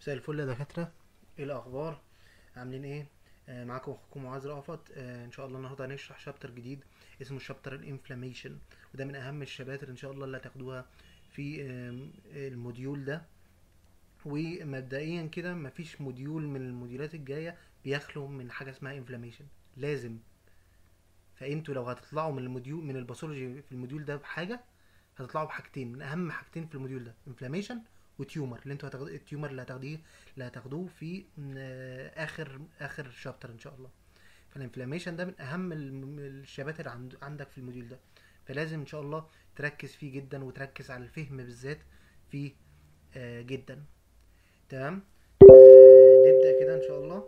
مساء الفل يا دكاترة ايه الأخبار عاملين ايه آه معاكم أخوكم معاذ رأفت آه إن شاء الله النهاردة هنشرح شابتر جديد اسمه شابتر الانفلاميشن وده من أهم الشباتر إن شاء الله اللي هتاخدوها في آم، الموديول ده ومبدئيا كده مفيش موديول من الموديولات الجاية بيخلو من حاجة اسمها انفلاميشن لازم فانتوا لو هتطلعوا من الموديول من الباثولوجي في الموديول ده بحاجة هتطلعوا بحاجتين من أهم حاجتين في الموديول ده انفلاميشن وتيومر اللي انتوا هتاخدوه التيومر اللي هتاخديه اللي هتاخدوه في آه، اخر اخر شابتر ان شاء الله فالانفلاميشن ده من اهم الم- الشبات اللي عند- عندك في الموديول ده فلازم ان شاء الله تركز فيه جدا وتركز على الفهم بالذات فيه آه، جدا تمام آه، نبدأ كده ان شاء الله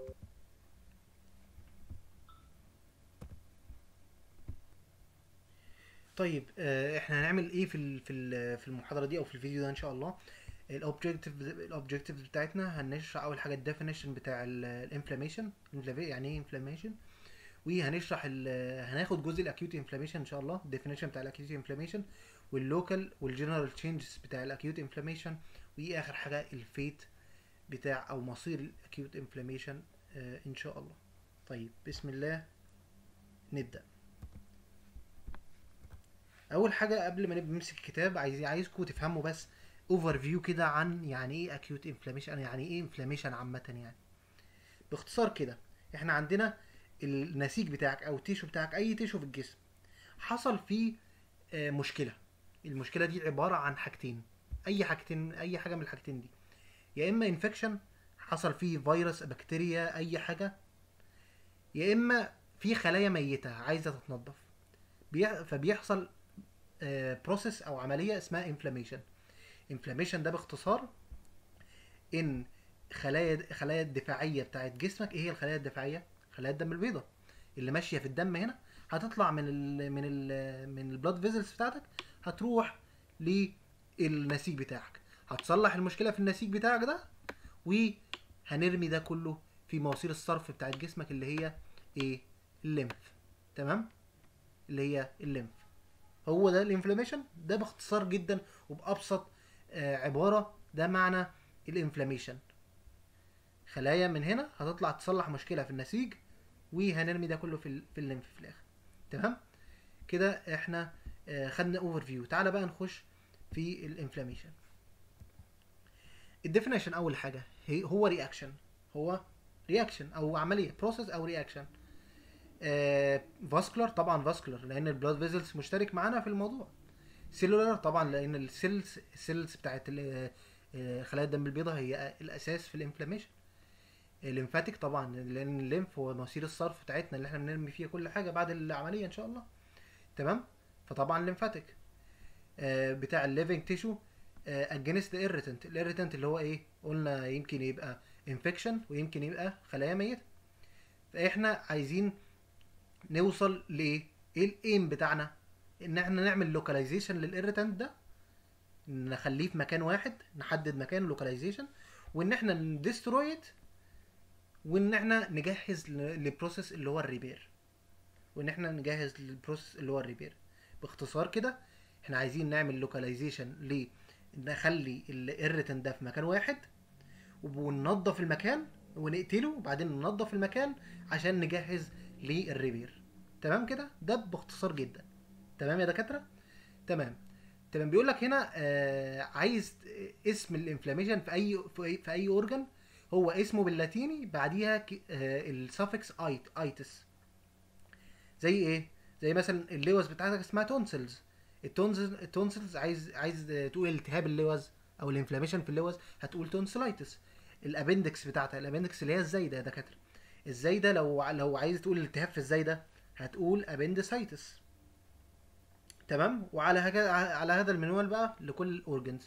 طيب آه، احنا هنعمل ايه في ال- في ال- في المحاضرة دي او في الفيديو ده ان شاء الله الاوبجكتيف الاوبجكتيف بتاعتنا هنشرح اول حاجه الديفينيشن بتاع الانفلاميشن يعني ايه انفلاميشن وهنشرح ال- هناخد جزء الاكيوت انفلاميشن ان شاء الله الديفينيشن بتاع الاكيوت انفلاميشن واللوكال والجنرال تشينجز بتاع الاكيوت انفلاميشن واخر حاجه الفيت بتاع او مصير الاكيوت انفلاميشن ان شاء الله طيب بسم الله نبدا اول حاجه قبل ما نبدا نمسك الكتاب عايز عايزكم تفهموا بس اوفر فيو كده عن يعني ايه اكيوت انفلاميشن يعني ايه انفلاميشن عامه يعني باختصار كده احنا عندنا النسيج بتاعك او التيشو بتاعك اي تيشو في الجسم حصل فيه آه، مشكله المشكله دي عباره عن حاجتين اي حاجتين اي حاجه من الحاجتين دي يا اما انفكشن حصل فيه فيروس بكتيريا اي حاجه يا اما في خلايا ميته عايزه تتنضف بيح- فبيحصل بروسيس او عمليه اسمها انفلاميشن انفلاميشن ده باختصار ان خلايا خلايا الدفاعيه بتاعت جسمك ايه هي الخلايا الدفاعيه خلايا الدم البيضاء اللي ماشيه في الدم هنا هتطلع من ال من ال من البلاد فيزلز بتاعتك هتروح للنسيج بتاعك هتصلح المشكله في النسيج بتاعك ده وهنرمي ده كله في مواسير الصرف بتاعت جسمك اللي هي ايه الليمف تمام اللي هي الليمف هو ده الانفلاميشن ده باختصار جدا وبابسط آه، عباره ده معنى الانفلاميشن خلايا من هنا هتطلع تصلح مشكله في النسيج وهنرمي ده كله في ال- في الليمف في الاخر تمام كده احنا آه، خدنا اوفر فيو تعالى بقى نخش في الانفلاميشن الديفينيشن اول حاجه هي هو رياكشن هو رياكشن او عمليه بروسيس او رياكشن فاسكولار طبعا فاسكولار لان البلاد فيزلز مشترك معانا في الموضوع سيلولار طبعا لان السيلز السيلز بتاعت ال- آه، خلايا الدم البيضاء هي الاساس في الانفلاميشن الليمفاتيك طبعا لان الليمف هو مواسير الصرف بتاعتنا اللي احنا بنرمي فيها كل حاجه بعد العمليه ان شاء الله تمام فطبعا الليمفاتيك آه، بتاع الليفنج تيشو اجينست الايريتنت الايريتنت اللي هو ايه قلنا يمكن يبقى انفكشن ويمكن يبقى خلايا ميته فاحنا عايزين نوصل لايه ايه الايم بتاعنا ان احنا نعمل لوكاليزيشن للايريتنت ده نخليه في مكان واحد نحدد مكان لوكاليزيشن وان احنا ندسترويت وان احنا نجهز ل- لبروسيس اللي هو الريبير وان احنا نجهز للبروسيس اللي هو الريبير باختصار كده احنا عايزين نعمل لوكاليزيشن ل نخلي الايريتنت ده في مكان واحد وننظف المكان ونقتله وبعدين ننظف المكان عشان نجهز للريبير تمام كده ده باختصار جدا تمام يا دكاتره تمام تمام بيقول لك هنا آه عايز اسم الانفلاميشن في اي في اي, في أي اورجن هو اسمه باللاتيني بعديها ك- آه السفكس ايت ايتس زي ايه زي مثلا اللوز بتاعتك اسمها تونسلز التونسلز التونسلز عايز عايز آه، تقول التهاب اللوز او الانفلاميشن في اللوز هتقول تونسلايتس الابندكس بتاعتها الابندكس اللي هي الزايده يا دكاتره الزايده لو لو عايز تقول الالتهاب في الزايده هتقول ابندسايتس تمام وعلى هكذا على هذا المنوال بقى لكل الاورجنز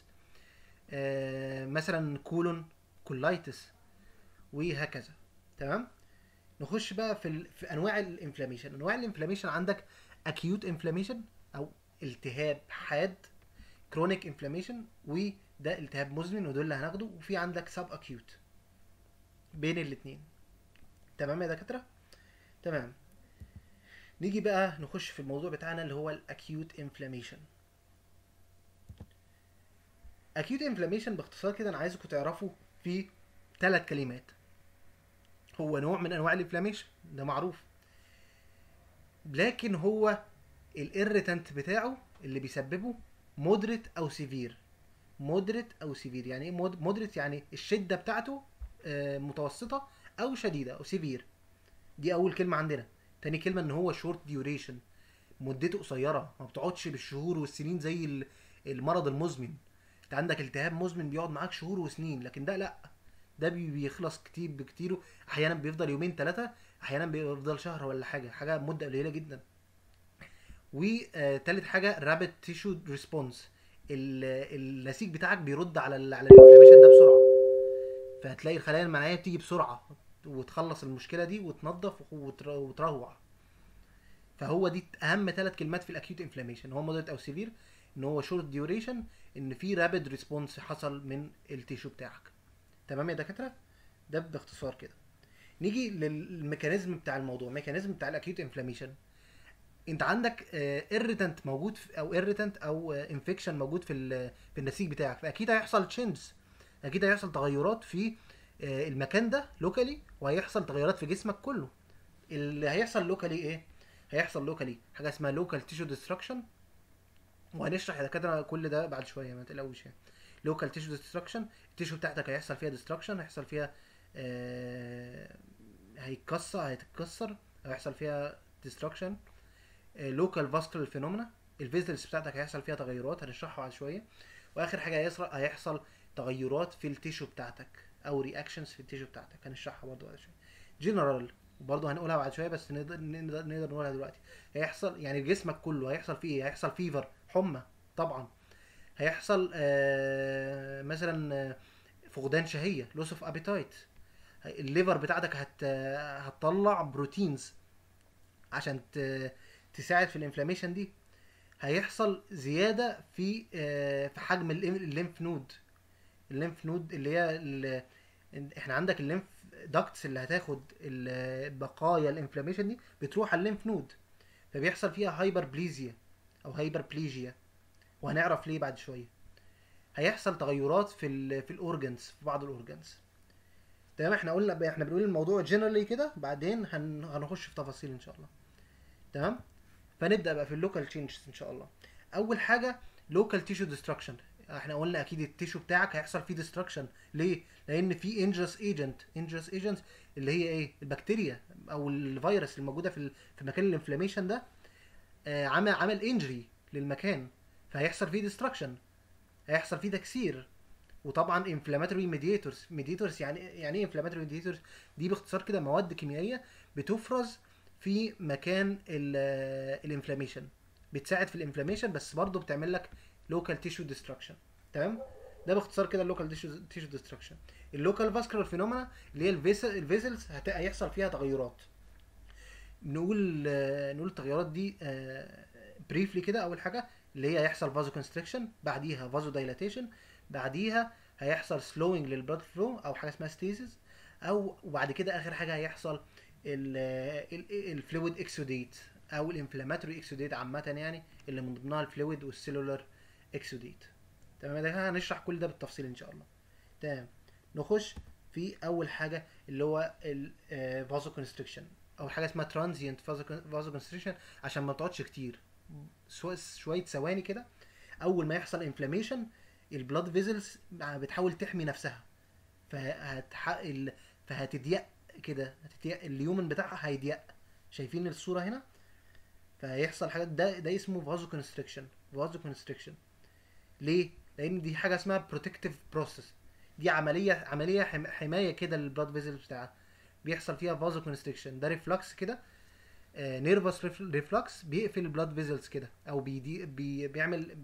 آه مثلا كولون كولايتس وهكذا تمام نخش بقى في ال... في انواع الانفلاميشن انواع الانفلاميشن عندك اكيوت انفلاميشن او التهاب حاد كرونيك انفلاميشن وده التهاب مزمن ودول اللي هناخده وفي عندك سب اكيوت بين الاثنين تمام يا دكاتره تمام نيجي بقى نخش في الموضوع بتاعنا اللي هو الاكيوت انفلاميشن اكيوت انفلاميشن باختصار كده انا عايزكم تعرفوا في ثلاث كلمات هو نوع من انواع الانفلاميشن ده معروف لكن هو الاريتنت بتاعه اللي بيسببه مودريت او سيفير مودريت او سيفير يعني ايه مودريت يعني الشده بتاعته آه، متوسطه او شديده او سيفير دي اول كلمه عندنا تاني كلمه ان هو شورت ديوريشن مدته قصيره ما بتقعدش بالشهور والسنين زي ال- المرض المزمن انت عندك التهاب مزمن بيقعد معاك شهور وسنين لكن ده لا ده بي- بيخلص كتير بكتير احيانا بيفضل يومين ثلاثه احيانا بيفضل شهر ولا حاجه حاجه مده قليله جدا وتالت حاجه رابid تيشو ريسبونس النسيج بتاعك بيرد على ال على الانفلاميشن ده بسرعه فهتلاقي الخلايا المناعيه بتيجي بسرعه وتخلص المشكله دي وتنظف وتر- وتروع فهو دي اهم ثلاث كلمات في الاكيوت انفلاميشن هو مودريت او سيفير ان هو شورت ديوريشن ان في رابيد ريسبونس حصل من التيشو بتاعك تمام يا دكاتره ده باختصار كده نيجي للميكانيزم بتاع الموضوع الميكانيزم بتاع الاكيوت انفلاميشن انت عندك ايريتنت موجود في او ايريتنت او انفكشن موجود في ال- في النسيج بتاعك فاكيد هيحصل تشينجز اكيد هيحصل تغيرات في آه، المكان ده لوكالي وهيحصل تغيرات في جسمك كله اللي هيحصل لوكالي ايه هيحصل لوكالي حاجه اسمها لوكال تيشو ديستراكشن وهنشرح يا دكاتره كل ده بعد شويه ما تقلقوش يعني لوكال تيشو ديستراكشن التيشو بتاعتك هيحصل فيها ديستراكشن هيحصل فيها آه هيتكسر هيتكسر هيحصل فيها ديستراكشن لوكال فاسكولار فينومينا الفيزلز بتاعتك هيحصل فيها تغيرات هنشرحها بعد شويه واخر حاجه هيحصل هيحصل تغيرات في التيشو بتاعتك او رياكشنز في التيشو بتاعتك هنشرحها برضه بعد شويه جنرال برضه هنقولها بعد شويه بس نقدر نقدر, نقدر نقولها دلوقتي هيحصل يعني جسمك كله هيحصل فيه ايه هيحصل فيفر حمى طبعا هيحصل آه مثلا آه، فقدان شهيه لوس اوف ابيتايت الليفر بتاعتك هت هتطلع بروتينز عشان ت- تساعد في الانفلاميشن دي هيحصل زياده في آه، في حجم الإم- الليمف نود الليمف نود اللي هي ال- احنا عندك الليمف داكتس اللي هتاخد ال- بقايا الانفلاميشن دي بتروح على الليمف نود فبيحصل فيها هايبر بليزيا او هايبر بليجيا وهنعرف ليه بعد شويه هيحصل تغيرات في ال في الاورجنز في بعض الاورجنز تمام احنا قلنا احنا بنقول الموضوع جنرالي كده بعدين هن هنخش في تفاصيل ان شاء الله تمام فنبدا بقى في اللوكال تشينجز ان شاء الله اول حاجه لوكال تيشو ديستراكشن احنا قلنا اكيد التيشو بتاعك هيحصل فيه ديستراكشن ليه لان في انجرس ايجنت انجرس ايجنت اللي هي ايه البكتيريا او الفيروس الموجوده في ال- في مكان الانفلاميشن ده آه، عمل عمل انجري للمكان فهيحصل فيه ديستراكشن هيحصل فيه تكسير وطبعا انفلاماتوري ميديتورز ميديتورز يعني يعني ايه انفلاماتوري ميديتورز دي باختصار كده مواد كيميائيه بتفرز في مكان الانفلاميشن بتساعد في الانفلاميشن بس برضه بتعمل لك لوكال تيشو ديستراكشن تمام ده باختصار كده اللوكال تيشو ديستراكشن اللوكال فاسكولار فينومينا اللي هي الفيزلز هيحصل فيها تغيرات نقول آه، نقول التغيرات دي بريفلي كده اول حاجه اللي هي هيحصل فازو كونستريكشن بعديها فازو دايلاتيشن بعديها هيحصل سلوينج للبلاد فلو او حاجه اسمها ستيزيس او وبعد كده اخر حاجه هيحصل الفلويد اكسوديت او الانفلاماتوري اكسوديت عامه يعني اللي من ضمنها الفلويد والسيلولار اكسوديت تمام ده هنشرح كل ده بالتفصيل ان شاء الله تمام نخش في اول حاجه اللي هو الفازو كونستريكشن اول حاجه اسمها ترانزيانت فازو كونستريكشن عشان ما تقعدش كتير شويه شوية ثواني كده اول ما يحصل انفلاميشن البلاد فيزلز بتحاول تحمي نفسها فهتح... ال... فهتضيق كده هتضيق اليومن بتاعها هيضيق شايفين الصوره هنا فهيحصل حاجات ده ده اسمه فازو كونستريكشن فازو كونستريكشن ليه لان دي حاجه اسمها بروتكتيف بروسيس دي عمليه عمليه حم... حمايه كده للبلاد فيزلز بتاعها بيحصل فيها فازو كونستريكشن ده ريفلكس كده نيرفس ريفلكس بيقفل البلاد فيزلز كده او بيدي بي بيعمل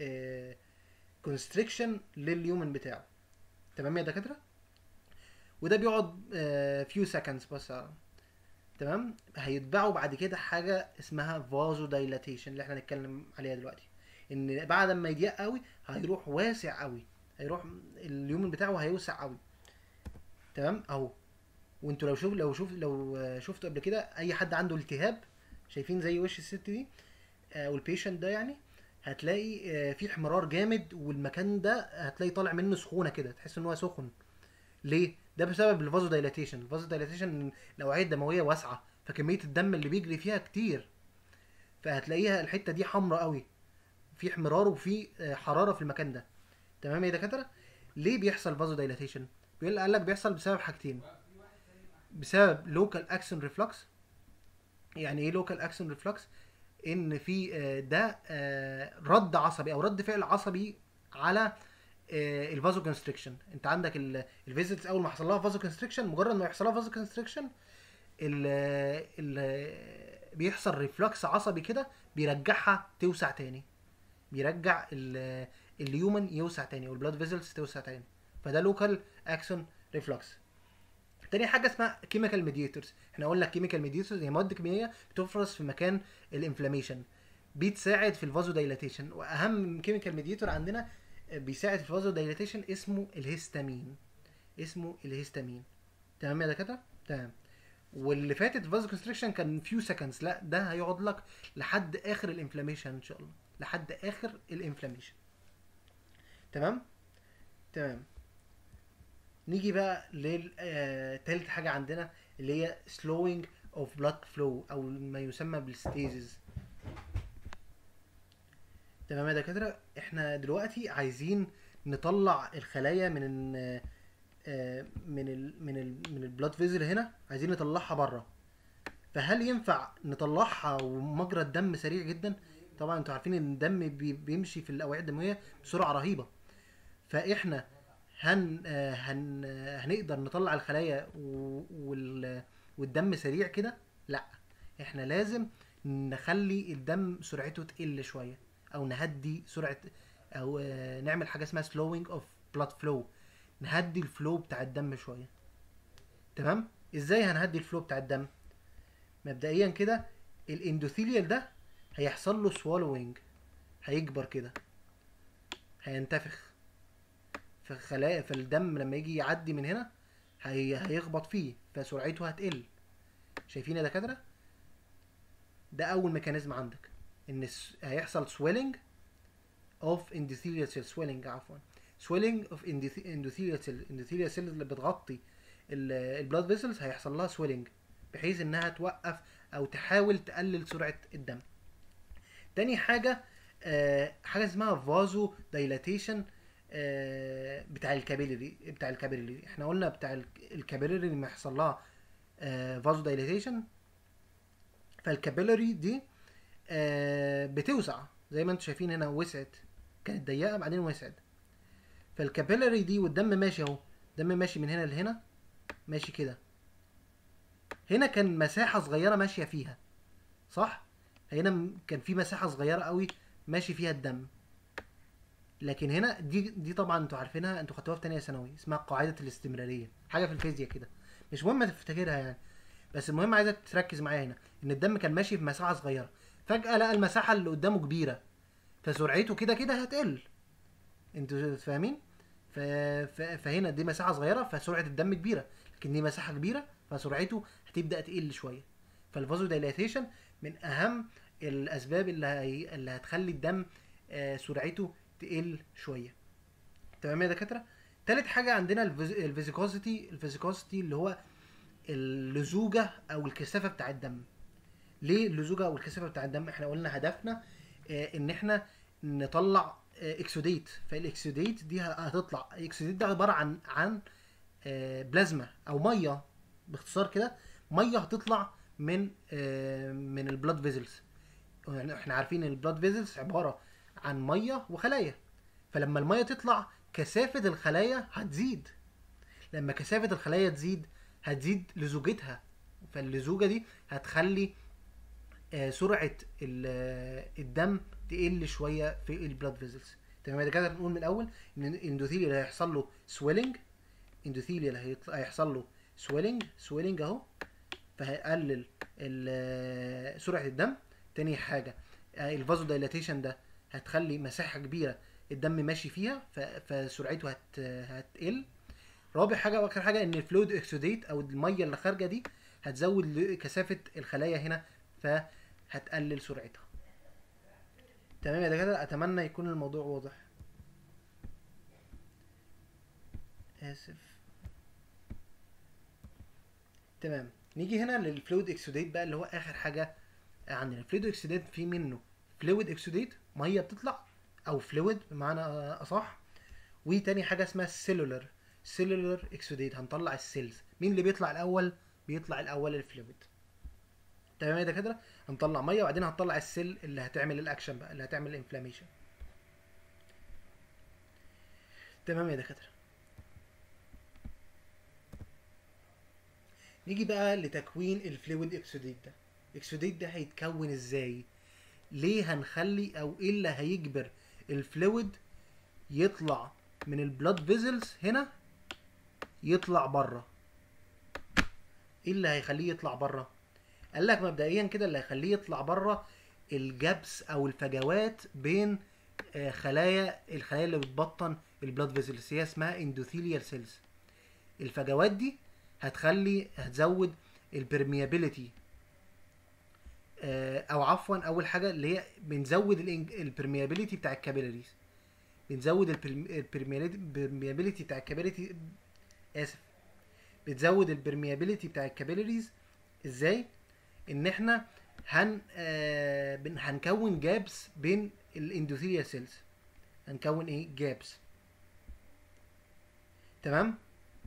كونستريكشن لليومن بتاعه تمام يا دكاتره وده بيقعد فيو سكندز بس تمام هيتبعوا بعد كده حاجه اسمها فازو دايلاتيشن اللي احنا هنتكلم عليها دلوقتي ان بعد ما يضيق قوي هيروح واسع قوي هيروح اليومن بتاعه هيوسع قوي تمام اهو وانتوا لو شوف لو شوف لو شفتوا قبل كده اي حد عنده التهاب شايفين زي وش الست دي او البيشنت ده يعني هتلاقي آه، في احمرار جامد والمكان ده هتلاقي طالع منه سخونه كده تحس ان هو سخن ليه ده بسبب الفازو دايلاتيشن الفازو دايلاتيشن الاوعيه الدمويه واسعه فكميه الدم اللي بيجري فيها كتير فهتلاقيها الحته دي حمراء قوي في احمرار وفي آه، حراره في المكان ده تمام يا دكاتره ليه بيحصل فازو دايلاتيشن بيقول قال لك بيحصل بسبب حاجتين بسبب لوكال اكسون ريفلكس يعني ايه لوكال اكسون ريفلكس ان في آه، ده آه، رد عصبي او رد فعل عصبي على الفازو كونستريكشن انت عندك الفيزيتس اول ما حصل لها فازو كونستريكشن مجرد ما يحصل لها فازو كونستريكشن ال ال بيحصل ريفلكس عصبي كده بيرجعها توسع تاني بيرجع ال- اليومن يوسع تاني والبلاد فيزلز توسع تاني فده لوكال اكسون ريفلكس تاني حاجه اسمها كيميكال ميديتورز احنا قلنا كيميكال ميديتورز هي مواد كيميائيه بتفرز في مكان الانفلاميشن بتساعد في الفازو دايلاتيشن واهم كيميكال ميديتور عندنا بيساعد في الفازو دايلاتيشن اسمه الهستامين اسمه الهستامين تمام يا دكاتره تمام واللي فاتت فازو كونستريكشن كان فيو سكندز لا ده هيقعد لك لحد اخر الانفلاميشن ان شاء الله لحد اخر الانفلاميشن تمام تمام نيجي بقى لتالت حاجه عندنا اللي هي slowing of blood flow او ما يسمى بالستيزز تمام يا دكاتره احنا دلوقتي عايزين نطلع الخلايا من ال آه، من ال من ال من البلاد فيزل هنا عايزين نطلعها بره فهل ينفع نطلعها ومجرى الدم سريع جدا طبعا انتوا عارفين ان الدم بي- بيمشي في الاوعيه الدمويه بسرعه رهيبه فاحنا هن آه، هن آه، هنقدر نطلع الخلايا و- وال والدم سريع كده لا احنا لازم نخلي الدم سرعته تقل شويه او نهدي سرعه او آه، نعمل حاجه اسمها slowing of blood flow نهدي الفلو بتاع الدم شويه تمام ازاي هنهدي الفلو بتاع الدم مبدئيا كده الاندوثيليال ده هيحصل له swallowing هيكبر كده هينتفخ فخلايا فالدم لما يجي يعدي من هنا هي... هيخبط فيه فسرعته هتقل شايفين يا دكاتره ده اول ميكانيزم عندك ان الس- هيحصل swelling of endothelial cell swelling عفوا swelling of endoth- endothelial cell endothelial cell اللي بتغطي البلاد فيسلز هيحصل لها swelling بحيث انها توقف او تحاول تقلل سرعه الدم تاني حاجه آه حاجه اسمها فازو دايلاتيشن آه بتاع الكابيلري بتاع الكابيلري احنا قلنا بتاع الك- الكابيلري لما يحصل لها آه فازو دايلاتيشن فالكابيلري دي آه بتوسع زي ما انتم شايفين هنا وسعت كانت ضيقه بعدين وسعت فالكابيلري دي والدم ماشي اهو الدم ماشي من هنا لهنا ماشي كده هنا كان مساحه صغيره ماشيه فيها صح هنا م- كان في مساحه صغيره قوي ماشي فيها الدم لكن هنا دي دي طبعا انتوا عارفينها انتوا خدتوها في تانية ثانوي اسمها قاعده الاستمراريه حاجه في الفيزياء كده مش مهم تفتكرها يعني بس المهم عايزك تركز معايا هنا ان الدم كان ماشي في مساحه صغيره فجاه لقى المساحه اللي قدامه كبيره فسرعته كده كده هتقل انتوا فاهمين ف... ف... فهنا دي مساحه صغيره فسرعه الدم كبيره لكن دي مساحه كبيره فسرعته هتبدا تقل شويه فالفازو دايلاتيشن من اهم الاسباب اللي هي... اللي هتخلي الدم آه، سرعته تقل شويه تمام يا دكاتره تالت حاجه عندنا الفيز... الفيزيكوسيتي الفيزيكوسيتي اللي هو اللزوجه او الكثافه بتاع الدم ليه اللزوجه او الكثافه بتاع الدم احنا قلنا هدفنا آه، ان احنا نطلع آه، اكسوديت فالاكسوديت دي هتطلع الاكسوديت ده عباره عن عن آه، بلازما او ميه باختصار كده ميه هتطلع من آه، من البلاد فيزلز يعني احنا عارفين ان البلاد فيزلز عباره عن ميه وخلايا فلما الميه تطلع كثافه الخلايا هتزيد لما كثافه الخلايا تزيد هتزيد لزوجتها فاللزوجه دي هتخلي آه، سرعه ال- آه، الدم تقل شويه في البلاد فيزلز تمام يا دكاتره نقول من الاول ان الاندوثيليال هيحصل له سويلنج اندوثيليال هيطلع- هيحصل له سويلنج سويلنج اهو فهيقلل ال- آه، سرعه الدم تاني حاجه الفازو دايلاتيشن ده هتخلي مساحه كبيره الدم ماشي فيها ف- فسرعته هت هتقل رابع حاجه واخر حاجه ان الفلويد اكسوديت او الميه اللي خارجه دي هتزود ل- كثافه الخلايا هنا فهتقلل سرعتها تمام يا دكاتره اتمنى يكون الموضوع واضح اسف تمام نيجي هنا للفلويد اكسوديت بقى اللي هو اخر حاجه عندنا الفلويد اكسوديت في منه فلويد اكسوديت ميه بتطلع او فلويد بمعنى اصح وتاني حاجه اسمها السيلولر سيلولر اكسوديت هنطلع السيلز مين اللي بيطلع الاول بيطلع الاول الفلويد تمام يا دكاتره هنطلع ميه وبعدين هنطلع السيل اللي هتعمل الاكشن بقى اللي هتعمل الانفلاميشن تمام يا دكاتره نيجي بقى لتكوين الفلويد اكسوديت ده الاكسوديت ده هيتكون ازاي ليه هنخلي او ايه اللي هيجبر الفلويد يطلع من البلاد فيزلز هنا يطلع بره ايه اللي هيخليه يطلع بره قال لك مبدئيا كده اللي هيخليه يطلع بره الجابس او الفجوات بين آه، خلايا الخلايا اللي بتبطن البلاد فيزلز هي اسمها اندوثيليال سيلز الفجوات دي هتخلي هتزود البرميابيليتي او عفوا اول حاجه اللي هي بنزود البرميابيليتي بتاع الكابيلاريز بنزود البرميابيليتي بتاع الكابيلاري اسف بتزود البرميابيليتي بتاع الكابيلاريز ازاي ان احنا هن آه بن- هنكون جابس بين الاندوثيليال سيلز هنكون ايه جابس تمام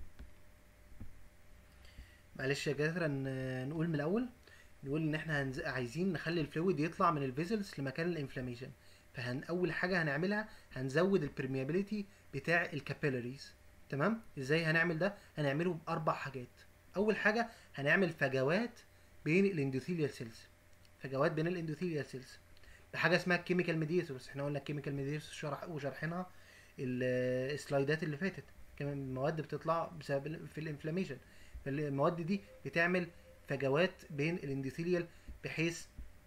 معلش يا جدع ن- نقول من الاول نقول ان احنا هنز... عايزين نخلي الفلويد يطلع من الفيزلز لمكان الانفلاميشن فهن اول حاجه هنعملها هنزود البرميابيليتي بتاع الكابيلاريز تمام ازاي هنعمل ده هنعمله باربع حاجات اول حاجه هنعمل فجوات بين الاندوثيليال سيلز فجوات بين الاندوثيليال سيلز بحاجه اسمها الكيميكال ميديتورز احنا قلنا الكيميكال ميديتورز شرح وشرحناها ال- السلايدات اللي فاتت كمان المواد بتطلع بسبب ال- في الانفلاميشن فالمواد دي بتعمل فجوات بين الاندوثيليال بحيث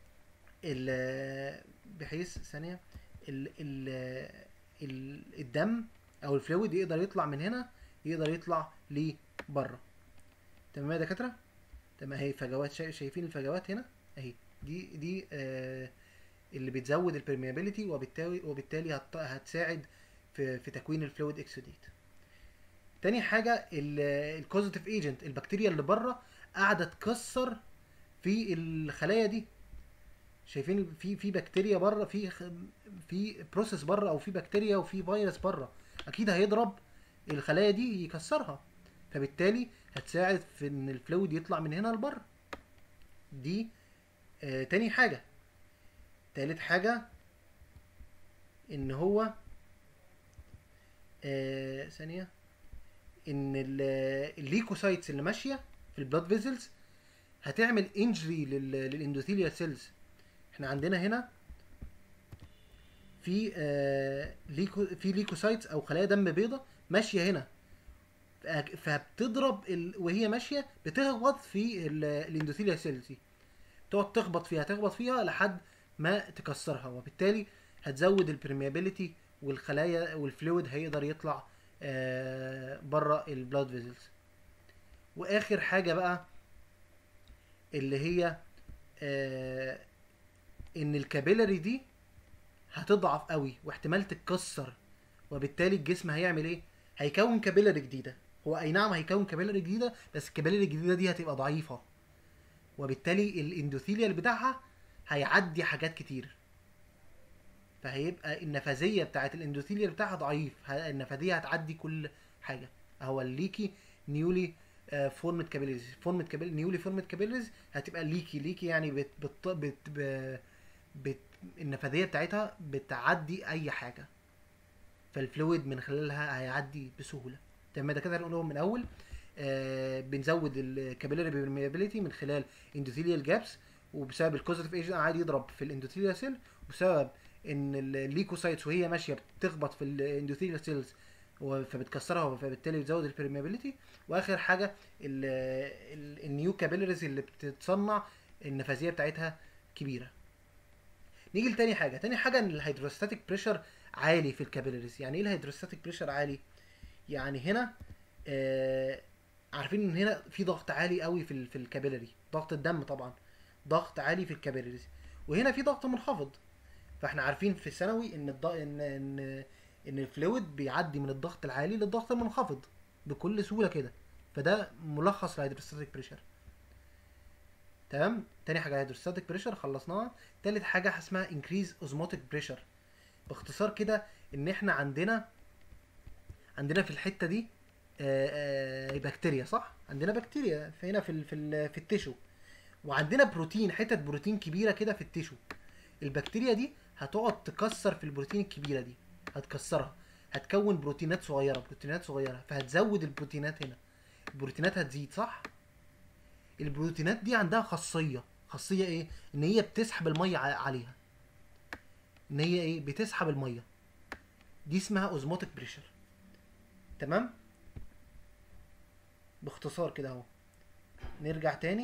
ال بحيث ثانيه ال ال ال الدم او الفلويد يقدر يطلع من هنا يقدر يطلع لبره تمام يا دكاتره تمام اهي فجوات شا- شايفين الفجوات هنا اهي دي دي آه اللي بتزود البرميابيليتي وبالتالي وبالتالي هت- هتساعد في في تكوين الفلويد اكسوديت تاني حاجه الكوزيتيف ايجنت البكتيريا اللي بره قاعده تكسر في الخلايا دي شايفين في في بكتيريا بره في خ- في بروسيس بره او في بكتيريا وفي فيروس بره اكيد هيضرب الخلايا دي يكسرها فبالتالي هتساعد في ان الفلويد يطلع من هنا لبره دي آه تاني حاجه تالت حاجه ان هو آه ثانيه ان ال- الليكوسايتس اللي ماشيه في البلاد فيزلز هتعمل انجري للاندوثيليال سيلز احنا عندنا هنا في آه ليكو في ليكوسايتس او خلايا دم بيضاء ماشيه هنا فأك- فبتضرب ال... وهي ماشيه بتخبط في ال- الاندوثيليال سيلز دي تقعد تخبط فيها تخبط فيها لحد ما تكسرها وبالتالي هتزود البرميابيليتي والخلايا والفلويد هيقدر يطلع آه بره البلاد فيزلز واخر حاجه بقى اللي هي آه ان الكابيلاري دي هتضعف قوي واحتمال تتكسر وبالتالي الجسم هيعمل ايه هيكون كابيلاري جديده هو اي نعم هيكون كابيلاري جديده بس الكابيلاري الجديده دي هتبقى ضعيفه وبالتالي الاندوثيليال بتاعها هيعدي حاجات كتير فهيبقى النفاذيه بتاعت الاندوثيليال بتاعها ضعيف ه- النفاذيه هتعدي كل حاجه هو الليكي نيولي فورمت كابيلاريز فورمت كابيل نيولي فورمت كابيلاريز هتبقى ليكي ليكي يعني بت بت بت, بت, بت النفاذيه بتاعتها بتعدي اي حاجه فالفلويد من خلالها هيعدي بسهوله تمام ده كده هنقولهم من الاول آه بنزود الكابيلاري بيرميابيليتي من خلال اندوثيليال جابس وبسبب الكوزيتيف ايجنت عادي يضرب في الاندوثيليال سيل وبسبب ان الليكوسايتس وهي ماشيه بتخبط في الاندوثيليال سيلز فبتكسرها فبالتالي بتزود البرميابيليتي واخر حاجه النيو كابيلاريز اللي بتتصنع النفاذيه بتاعتها كبيره نيجي لتاني حاجه تاني حاجه ان الهيدروستاتيك بريشر عالي في الكابيلاريز يعني ايه الهيدروستاتيك بريشر عالي يعني هنا آه عارفين ان هنا في ضغط عالي قوي في ال- في الكابيلاري ضغط الدم طبعا ضغط عالي في الكابيلاريز وهنا في ضغط منخفض فاحنا عارفين في الثانوي ان الض... ان ان ان الفلويد بيعدي من الضغط العالي للضغط المنخفض بكل سهوله كده فده ملخص الهيدروستاتيك بريشر تمام تاني حاجه هيدروستاتيك بريشر خلصناها تالت حاجه اسمها انكريز اوزموتيك بريشر باختصار كده ان احنا عندنا عندنا في الحته دي آه، آه، بكتيريا صح عندنا بكتيريا في هنا في ال في ال في التيشو وعندنا بروتين حتت بروتين كبيره كده في التيشو البكتيريا دي هتقعد تكسر في البروتين الكبيره دي هتكسرها هتكون بروتينات صغيره بروتينات صغيره فهتزود البروتينات هنا البروتينات هتزيد صح البروتينات دي عندها خاصيه خاصيه ايه ان هي بتسحب الميه ع- عليها ان هي ايه بتسحب الميه دي اسمها اوزموتيك بريشر تمام باختصار كده اهو نرجع تاني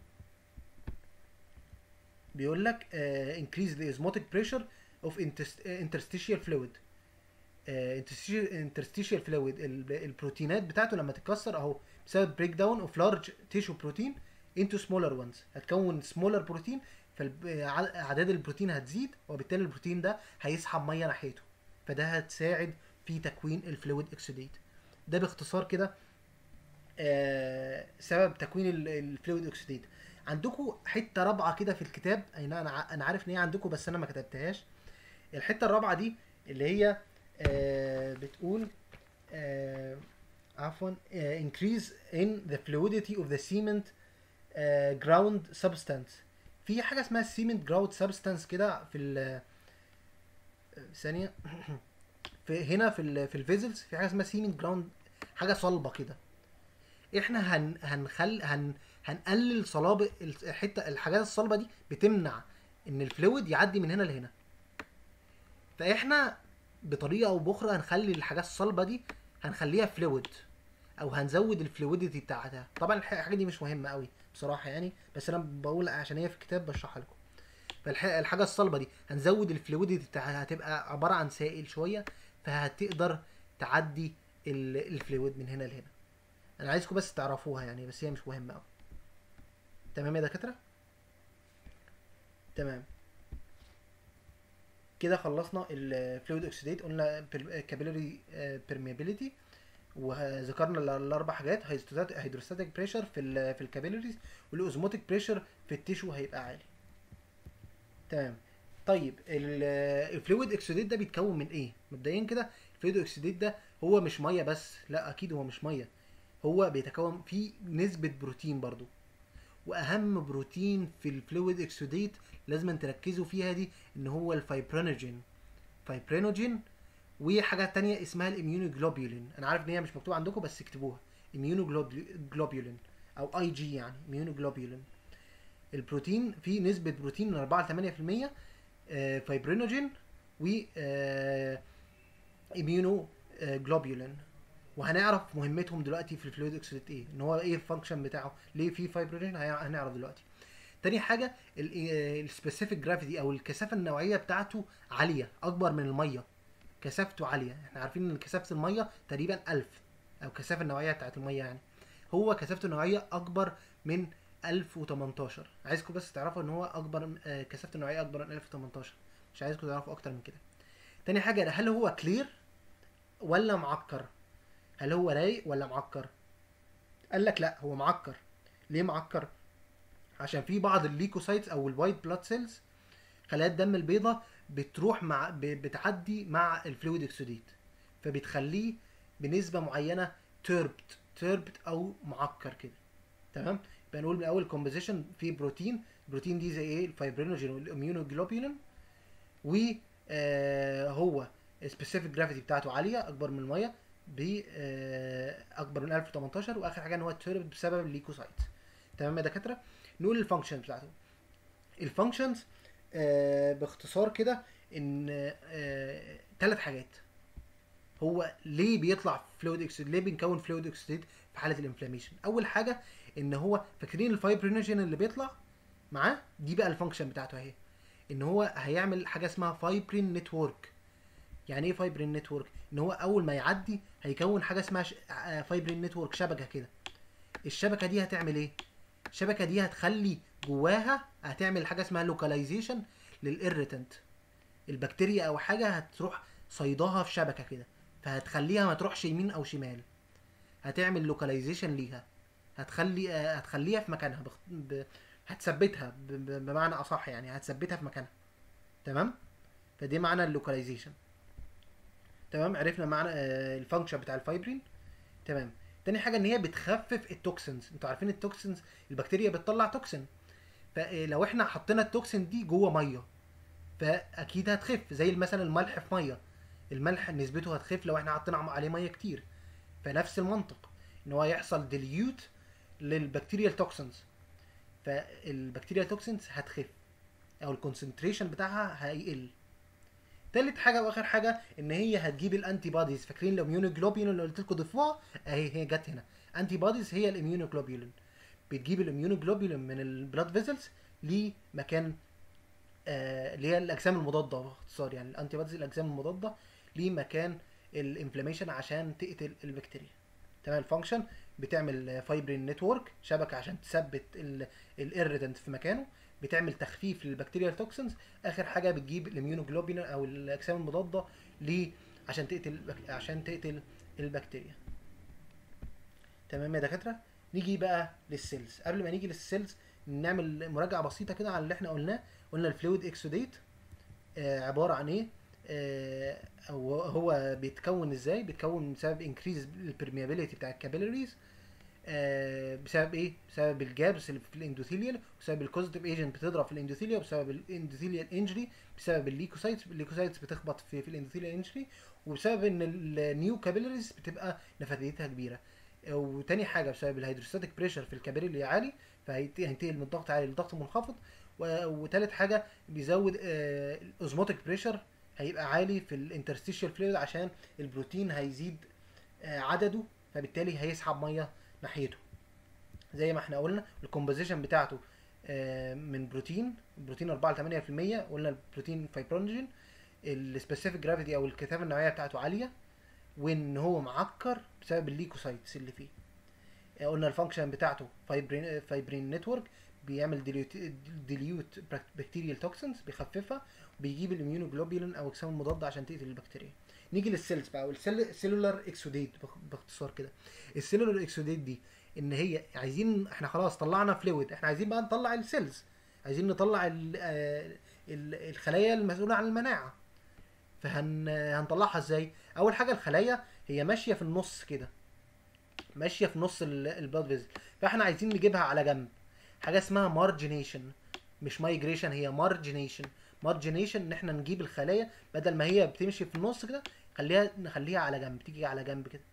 بيقول لك uh, increase the osmotic pressure of interst- interstitial fluid uh, interstitial, interstitial fluid ال- البروتينات بتاعته لما تتكسر اهو بسبب بريك داون اوف لارج تيشو بروتين into smaller ones هتكون smaller بروتين فاعداد البروتين هتزيد وبالتالي البروتين ده هيسحب ميه ناحيته فده هتساعد في تكوين الفلويد اكسيديت ده باختصار كده آه، سبب تكوين ال- الفلويد اوكسيديت عندكم حته رابعه كده في الكتاب اي نعم انا ع- انا عارف ان هي عندكم بس انا ما كتبتهاش الحته الرابعه دي اللي هي آه، بتقول آه، عفوا آه، increase in the fluidity of the cement آه، ground substance في حاجه اسمها cement ground substance كده في ال آه، ثانيه في هنا في ال في الفيزلز في حاجه اسمها cement ground حاجه صلبه كده احنا هن هنخل هن هنقلل صلابه الحته الحاجات الصلبه دي بتمنع ان الفلويد يعدي من هنا لهنا فاحنا بطريقه او باخرى هنخلي الحاجات الصلبه دي هنخليها فلويد او هنزود الفلويدتي بتاعتها طبعا الح- الحاجه دي مش مهمه قوي بصراحه يعني بس انا بقول عشان هي في الكتاب بشرحها لكم فالحاجه الصلبه دي هنزود الفلويدتي بتاعتها هتبقى عباره عن سائل شويه فهتقدر تعدي ال- الفلويد من هنا لهنا انا عايزكم بس تعرفوها يعني بس هي مش مهمه قوي تمام يا دكاتره تمام كده خلصنا الفلويد اوكسيديت قلنا كابيلاري بيرميابيليتي وذكرنا ال- الاربع حاجات هيدروستاتيك بريشر في ال في الكابيلاريز والاوزموتيك بريشر في التيشو هيبقى عالي تمام طيب الفلويد اكسيديت ده بيتكون من ايه مبدئيا كده الفلويد اكسيديت ده هو مش ميه بس لا اكيد هو مش ميه هو بيتكون فيه نسبة بروتين برضو واهم بروتين في الفلويد اكسوديت لازم تركزوا فيها دي ان هو الفايبرينوجين فايبرينوجين وحاجة تانية اسمها الاميونوجلوبولين انا عارف ان هي مش مكتوبة عندكم بس اكتبوها اميونوجلوبولين او اي جي يعني اميونوجلوبولين البروتين فيه نسبة بروتين من 4 ل 8% آه، فايبرينوجين و آه، اميونوجلوبولين وهنعرف مهمتهم دلوقتي في الفلويد اكسيديت ايه ان هو ايه الفانكشن بتاعه ليه في فايبرينوجين هي- هنعرف دلوقتي تاني حاجه السبيسيفيك جرافيتي او الكثافه النوعيه بتاعته عاليه اكبر من الميه كثافته عاليه احنا عارفين ان كثافه الميه تقريبا 1000 او الكثافه النوعيه بتاعت الميه يعني هو كثافته النوعيه اكبر من 1018 عايزكم بس تعرفوا ان هو اكبر آه، كثافته النوعيه اكبر من 1018 مش عايزكم تعرفوا اكتر من كده تاني حاجه هل هو كلير ولا معكر هل هو رايق ولا معكر قال لك لا هو معكر ليه معكر عشان في بعض الليكوسايتس او الوايت بلاد سيلز خلايا الدم البيضاء بتروح مع ب- بتعدي مع الفلويد اكسوديت فبتخليه بنسبه معينه تيربت تيربت او معكر كده تمام يبقى نقول من اول كومبوزيشن في بروتين البروتين دي زي ايه الفايبرينوجين والاميونوجلوبولين و آه هو سبيسيفيك جرافيتي بتاعته عاليه اكبر من الميه ب آه، اكبر من 1018 واخر حاجه ان هو اتشرب بسبب الليكوسايت تمام يا دكاتره نقول الفانكشن بتاعته الفانكشنز آه باختصار كده ان آه ثلاث حاجات هو ليه بيطلع فلويد اكسيد ليه بنكون فلويد اكسيد في حاله الانفلاميشن اول حاجه ان هو فاكرين الفايبرينوجين اللي بيطلع معاه دي بقى الفانكشن بتاعته اهي ان هو هيعمل حاجه اسمها فايبرين نتورك يعني ايه فايبرين نتورك ان هو اول ما يعدي هيكون حاجه اسمها ش... آه، فايبرين نتورك شبكه كده الشبكه دي هتعمل ايه الشبكه دي هتخلي جواها هتعمل حاجه اسمها لوكاليزيشن للإيريتنت البكتيريا او حاجه هتروح صيداها في شبكه كده فهتخليها ما تروحش يمين او شمال هتعمل لوكاليزيشن ليها هتخلي آه، هتخليها في مكانها بخ... ب... هتثبتها ب- ب- بمعنى اصح يعني هتثبتها في مكانها تمام فدي معنى اللوكاليزيشن تمام عرفنا معنى آه، الفانكشن بتاع الفايبرين تمام تاني حاجه ان هي بتخفف التوكسنز انتوا عارفين التوكسنز البكتيريا بتطلع توكسين فلو احنا حطينا التوكسين دي جوه ميه فاكيد هتخف زي مثلا الملح في ميه الملح نسبته هتخف لو احنا حطينا عليه ميه كتير فنفس المنطق ان هو يحصل ديليوت للبكتيريال توكسنز فالبكتيريا توكسنز هتخف او الكونسنتريشن بتاعها هيقل تالت حاجه واخر حاجه ان هي هتجيب الانتي بوديز فاكرين الاميونوجلوبولين اللي قلت لكم ضيفوها اهي هي جت هنا انتي بوديز هي الاميونوجلوبولين بتجيب الاميونوجلوبولين من البلاد فيزلز لمكان آه، اللي هي الاجسام المضاده باختصار يعني الانتي بوديز الاجسام المضاده لمكان الانفلاميشن عشان تقتل البكتيريا تمام الفانكشن بتعمل فايبرين نتورك شبكه عشان تثبت الايريدنت في مكانه بتعمل تخفيف للبكتيريا توكسنز اخر حاجه بتجيب الاميونوجلوبولين او الاجسام المضاده ل عشان تقتل البك- عشان تقتل البكتيريا تمام يا دكاتره نيجي بقى للسيلز قبل ما نيجي للسيلز نعمل مراجعه بسيطه كده على اللي احنا قلناه قلنا الفلويد اكسوديت آه عباره عن ايه آه هو هو بيتكون ازاي بيتكون بسبب انكريز البرميابيليتي بتاع الكابيلاريز آه بسبب ايه بسبب الجابس اللي في الاندوثيليال بسبب الكوزيتيف ايجنت بتضرب في الاندوثيليا بسبب الاندوثيليال انجري بسبب الليكوسايتس الليكوسايتس بتخبط في في الاندوثيليال انجري وبسبب ان النيو كابيلاريز بتبقى نفاذيتها كبيره وتاني حاجه بسبب الهيدروستاتيك بريشر في الكابيلاري عالي فهينتقل من الضغط عالي لضغط منخفض و- وتالت حاجه بيزود آه، الاوزموتيك بريشر هيبقى عالي في الانترستيشال فلويد عشان البروتين هيزيد آه، عدده فبالتالي هيسحب ميه ناحيته زي ما احنا قلنا الكومبوزيشن بتاعته آه، من بروتين بروتين 4 ل 8% قلنا البروتين فايبرونجين السبيسيفيك جرافيتي او الكثافه النوعيه بتاعته عاليه وان هو معكر بسبب الليكوسايتس اللي فيه آه، قلنا الفانكشن بتاعته فايبرين فايبرين نتورك بيعمل ديليوت ديليوت بكتيريال توكسنز بيخففها بيجيب الاميونوجلوبولين او اجسام المضاده عشان تقتل البكتيريا نيجي للسيلز بقى والسيلولار اكسوديت باختصار كده السيلولار اكسوديت دي ان هي عايزين احنا خلاص طلعنا فلويد احنا عايزين بقى نطلع السيلز عايزين نطلع ال آه، ال- الخلايا المسؤوله عن المناعه فهن هنطلعها ازاي اول حاجه الخلايا هي ماشيه في النص كده ماشيه في نص البلاد فيزل فاحنا عايزين نجيبها على جنب حاجه اسمها مارجنيشن مش مايجريشن هي مارجنيشن مارجنيشن ان احنا نجيب الخلايا بدل ما هي بتمشي في النص كده خليها نخليها على جنب تيجي على جنب كده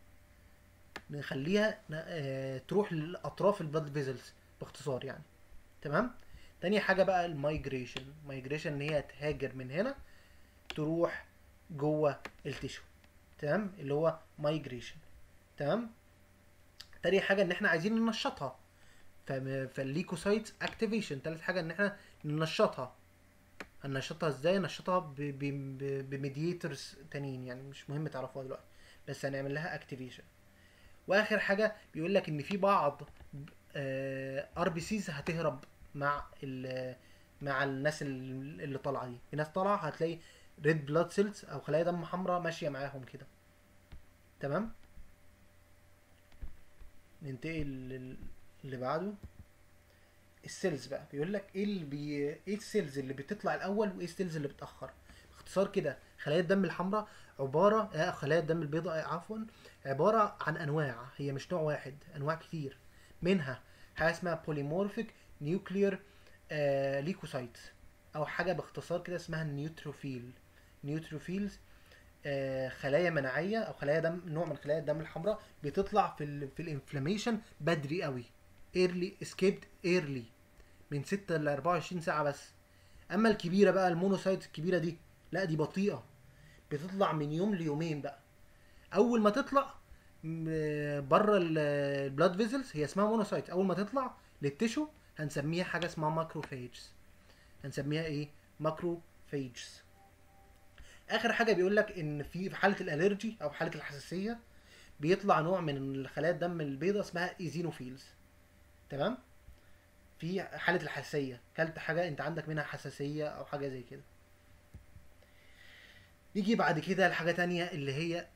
نخليها ن- آه، تروح لاطراف البلاد فيزلز باختصار يعني تمام تاني حاجه بقى المايجريشن مايجريشن ان هي تهاجر من هنا تروح جوه التيشو تمام اللي هو مايجريشن تمام تاني حاجه ان احنا عايزين ننشطها فم- فالليكوسايتس اكتيفيشن تالت حاجه ان احنا ننشطها هننشطها ازاي ننشطها بميديتورز تانيين يعني مش مهم تعرفوها دلوقتي بس هنعمل لها اكتيفيشن واخر حاجه بيقول لك ان في بعض ار بي سيز هتهرب مع ال مع الناس ال- اللي طالعه دي في ناس طالعه هتلاقي ريد بلاد سيلز او خلايا دم حمراء ماشيه معاهم كده تمام ننتقل لل- اللي بعده السيلز بقى بيقول لك ايه اللي بي... ايه السيلز اللي بتطلع الاول وايه السيلز اللي بتاخر باختصار كده خلايا الدم الحمراء عباره آه خلايا الدم البيضاء آه، عفوا عباره عن انواع هي مش نوع واحد انواع كتير منها حاجه اسمها بوليمورفيك نيوكلير آه ليكوسايتس او حاجه باختصار كده اسمها النيوتروفيل نيوتروفيلز آه خلايا مناعيه او خلايا دم نوع من خلايا الدم الحمراء بتطلع في ال في الانفلاميشن بدري قوي ايرلي اسكيبد ايرلي من 6 ل 24 ساعه بس اما الكبيره بقى المونوسايت الكبيره دي لا دي بطيئه بتطلع من يوم ليومين بقى اول ما تطلع بره البلاد فيزلز هي اسمها مونوسايت اول ما تطلع للتشو هنسميها حاجه اسمها ماكروفاجز هنسميها ايه ماكروفاجز اخر حاجه بيقول لك ان في في حاله الالرجي او حاله الحساسيه بيطلع نوع من خلايا الدم البيضاء اسمها ايزينوفيلز تمام في حاله الحساسيه كلت حاجه انت عندك منها حساسيه او حاجه زي كده نيجي بعد كده لحاجه تانية اللي هي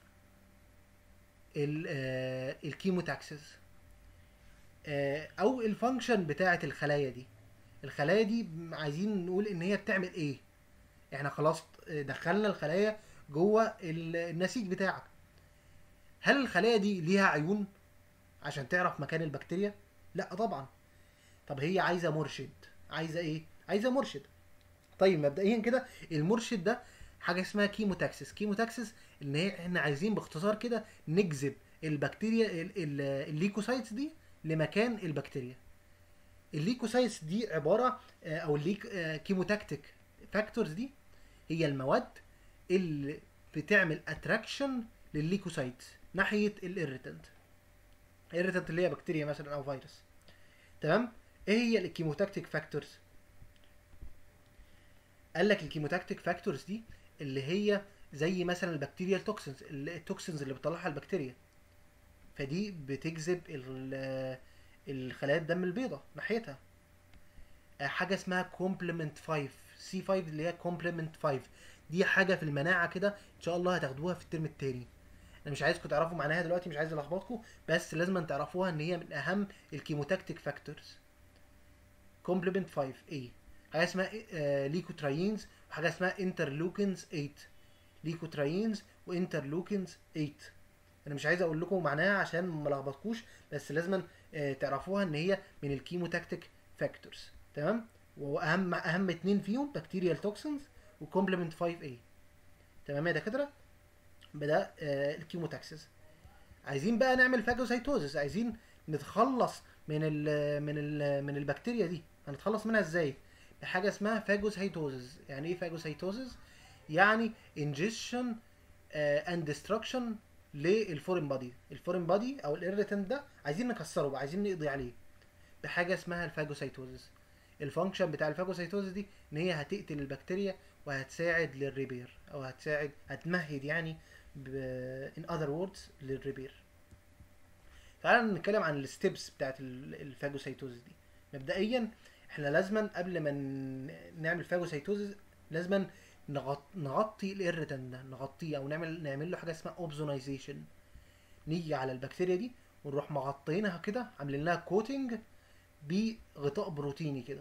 ال- آه، الكيموتاكسس آه، او الفانكشن بتاعه الخلايا دي الخلايا دي عايزين نقول ان هي بتعمل ايه احنا خلاص دخلنا الخلايا جوه ال- النسيج بتاعك هل الخلايا دي ليها عيون عشان تعرف مكان البكتيريا لا طبعا طب هي عايزه مرشد عايزه ايه عايزه مرشد طيب مبدئيا كده المرشد ده حاجه اسمها كيموتاكسس كيموتاكسس ان هي احنا عايزين باختصار كده نجذب البكتيريا ال- ال- الليكوسايتس دي لمكان البكتيريا الليكوسايتس دي عباره آه، او الليك آه، كيموتاكتيك فاكتورز دي هي المواد اللي بتعمل اتراكشن للليكوسايت ناحيه الاريتنت الاريتنت اللي هي بكتيريا مثلا او فيروس تمام ايه هي الكيموتاكتيك فاكتورز قال لك الكيموتاكتيك فاكتورز دي اللي هي زي مثلا البكتيريا التوكسينز التوكسينز اللي بتطلعها البكتيريا فدي بتجذب ال- الخلايا الدم البيضاء ناحيتها آه، حاجه اسمها كومبلمنت 5 سي 5 اللي هي كومبلمنت 5 دي حاجه في المناعه كده ان شاء الله هتاخدوها في الترم التاني انا مش عايزكم تعرفوا معناها دلوقتي مش عايز الخبطكم بس لازم أن تعرفوها ان هي من اهم الكيموتاكتيك فاكتورز كومبلمنت 5 ايه حاجه اسمها آه ليكوتراينز وحاجه اسمها انترلوكينز 8 ليكوتراينز وانترلوكينز 8 انا مش عايز اقول لكم معناها عشان ما لخبطكوش بس لازم آه تعرفوها ان هي من الكيموتاكتيك فاكتورز تمام واهم اهم اتنين فيهم بكتيريال توكسينز وكومبلمنت 5 a تمام يا دكاتره بدا آه الكيموتاكسس عايزين بقى نعمل فاجوسايتوزس عايزين نتخلص من ال من ال من البكتيريا دي هنتخلص منها ازاي بحاجه اسمها فاجوسايتوزس يعني ايه فاجوسايتوزس يعني انجكشن اند ديستركشن للفورين بادي الفورين بادي او الاريتنت ده عايزين نكسره بقى عايزين نقضي عليه بحاجه اسمها الفاجوسايتوزس الفانكشن بتاع الفاجوسايتوزس دي ان هي هتقتل البكتيريا وهتساعد للريبير او هتساعد هتمهد يعني ب in other words للريبير تعالى نتكلم عن الستبس بتاعت ال- الفاجوسايتوزس دي مبدئيا احنا لازما قبل ما ن- نعمل فاجوسايتوزس لازما نغط- نغطي الاريتن ده نغطيه او نعمل نعمل له حاجه اسمها اوبزونايزيشن نيجي على البكتيريا دي ونروح مغطينها كده عاملين لها كوتنج بغطاء بروتيني كده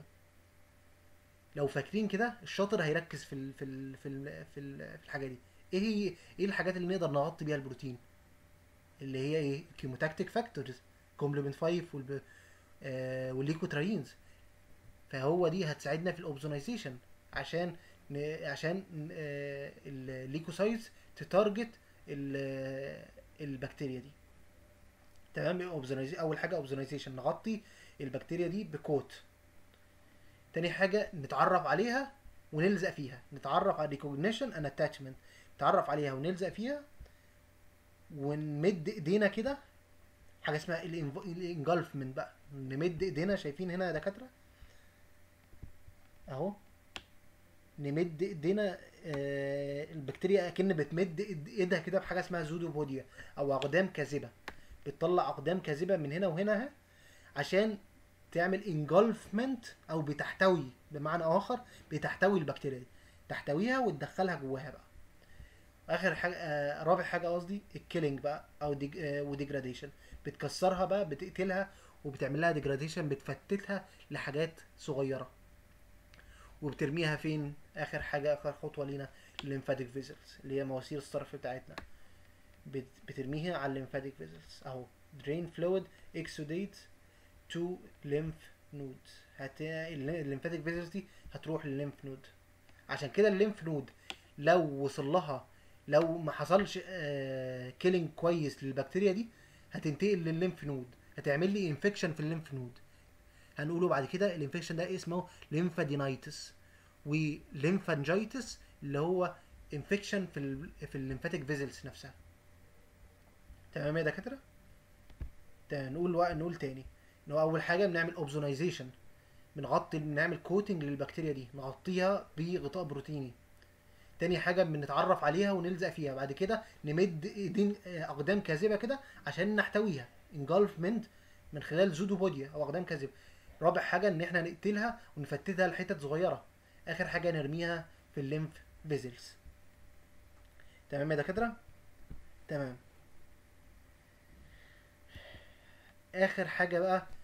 لو فاكرين كده الشاطر هيركز في ال في ال في ال في, ال في الحاجه دي ايه هي ايه الحاجات اللي نقدر نغطي بيها البروتين اللي هي ايه كيموتاكتيك فاكتورز كومبلمنت 5 والب... آه والليكوتراينز فهو دي هتساعدنا في الاوبزونايزيشن عشان ن... عشان آه الليكوسايتس تتارجت ال... البكتيريا دي تمام اوبزونايزيشن اول حاجه اوبزونايزيشن نغطي البكتيريا دي بكوت تاني حاجه نتعرف عليها ونلزق فيها نتعرف على ريكوجنيشن اند اتاتشمنت نتعرف عليها ونلزق فيها ونمد ايدينا كده حاجه اسمها الانجلفمنت بقى نمد ايدينا شايفين هنا يا دكاتره اهو نمد ايدينا آه البكتيريا اكن بتمد إيد- ايدها كده بحاجه اسمها زودوبوديا او اقدام كاذبه بتطلع اقدام كاذبه من هنا وهنا اهي عشان تعمل انجلفمنت او بتحتوي بمعنى اخر بتحتوي البكتيريا دي تحتويها وتدخلها جواها بقى اخر حاجه آه رابع حاجه قصدي الكيلينج بقى او ديج آه وديجراديشن بتكسرها بقى بتقتلها وبتعمل لها ديجراديشن بتفتتها لحاجات صغيره وبترميها فين اخر حاجه اخر خطوه لينا الليمفاتيك فيزلز اللي هي مواسير الصرف بتاعتنا بت- بترميها على الليمفاتيك فيزلز اهو درين فلويد اكسوديت تو ليمف نود هت الليمفاتيك فيزلز دي هتروح للليمف نود عشان كده الليمف نود لو وصل لها لو ما حصلش كيلينج كويس للبكتيريا دي هتنتقل للليمف نود هتعمل لي انفكشن في الليمف نود هنقوله بعد كده الانفكشن ده اسمه ليمفادينايتس وليمفانجيتس اللي هو انفكشن في ال في الليمفاتيك فيزلز نفسها تمام يا دكاتره تمام نقول وق- نقول تاني ان هو اول حاجه بنعمل اوبزونايزيشن بنغطي بنعمل كوتنج للبكتيريا دي نغطيها بغطاء بروتيني تاني حاجة بنتعرف عليها ونلزق فيها بعد كده نمد ايدين آه، اقدام كاذبة كده عشان نحتويها انجلفمنت من خلال زودوبوديا او اقدام كاذبة رابع حاجة ان احنا نقتلها ونفتتها لحتت صغيرة اخر حاجة نرميها في الليمف فيزلز تمام يا دكاترة تمام اخر حاجة بقى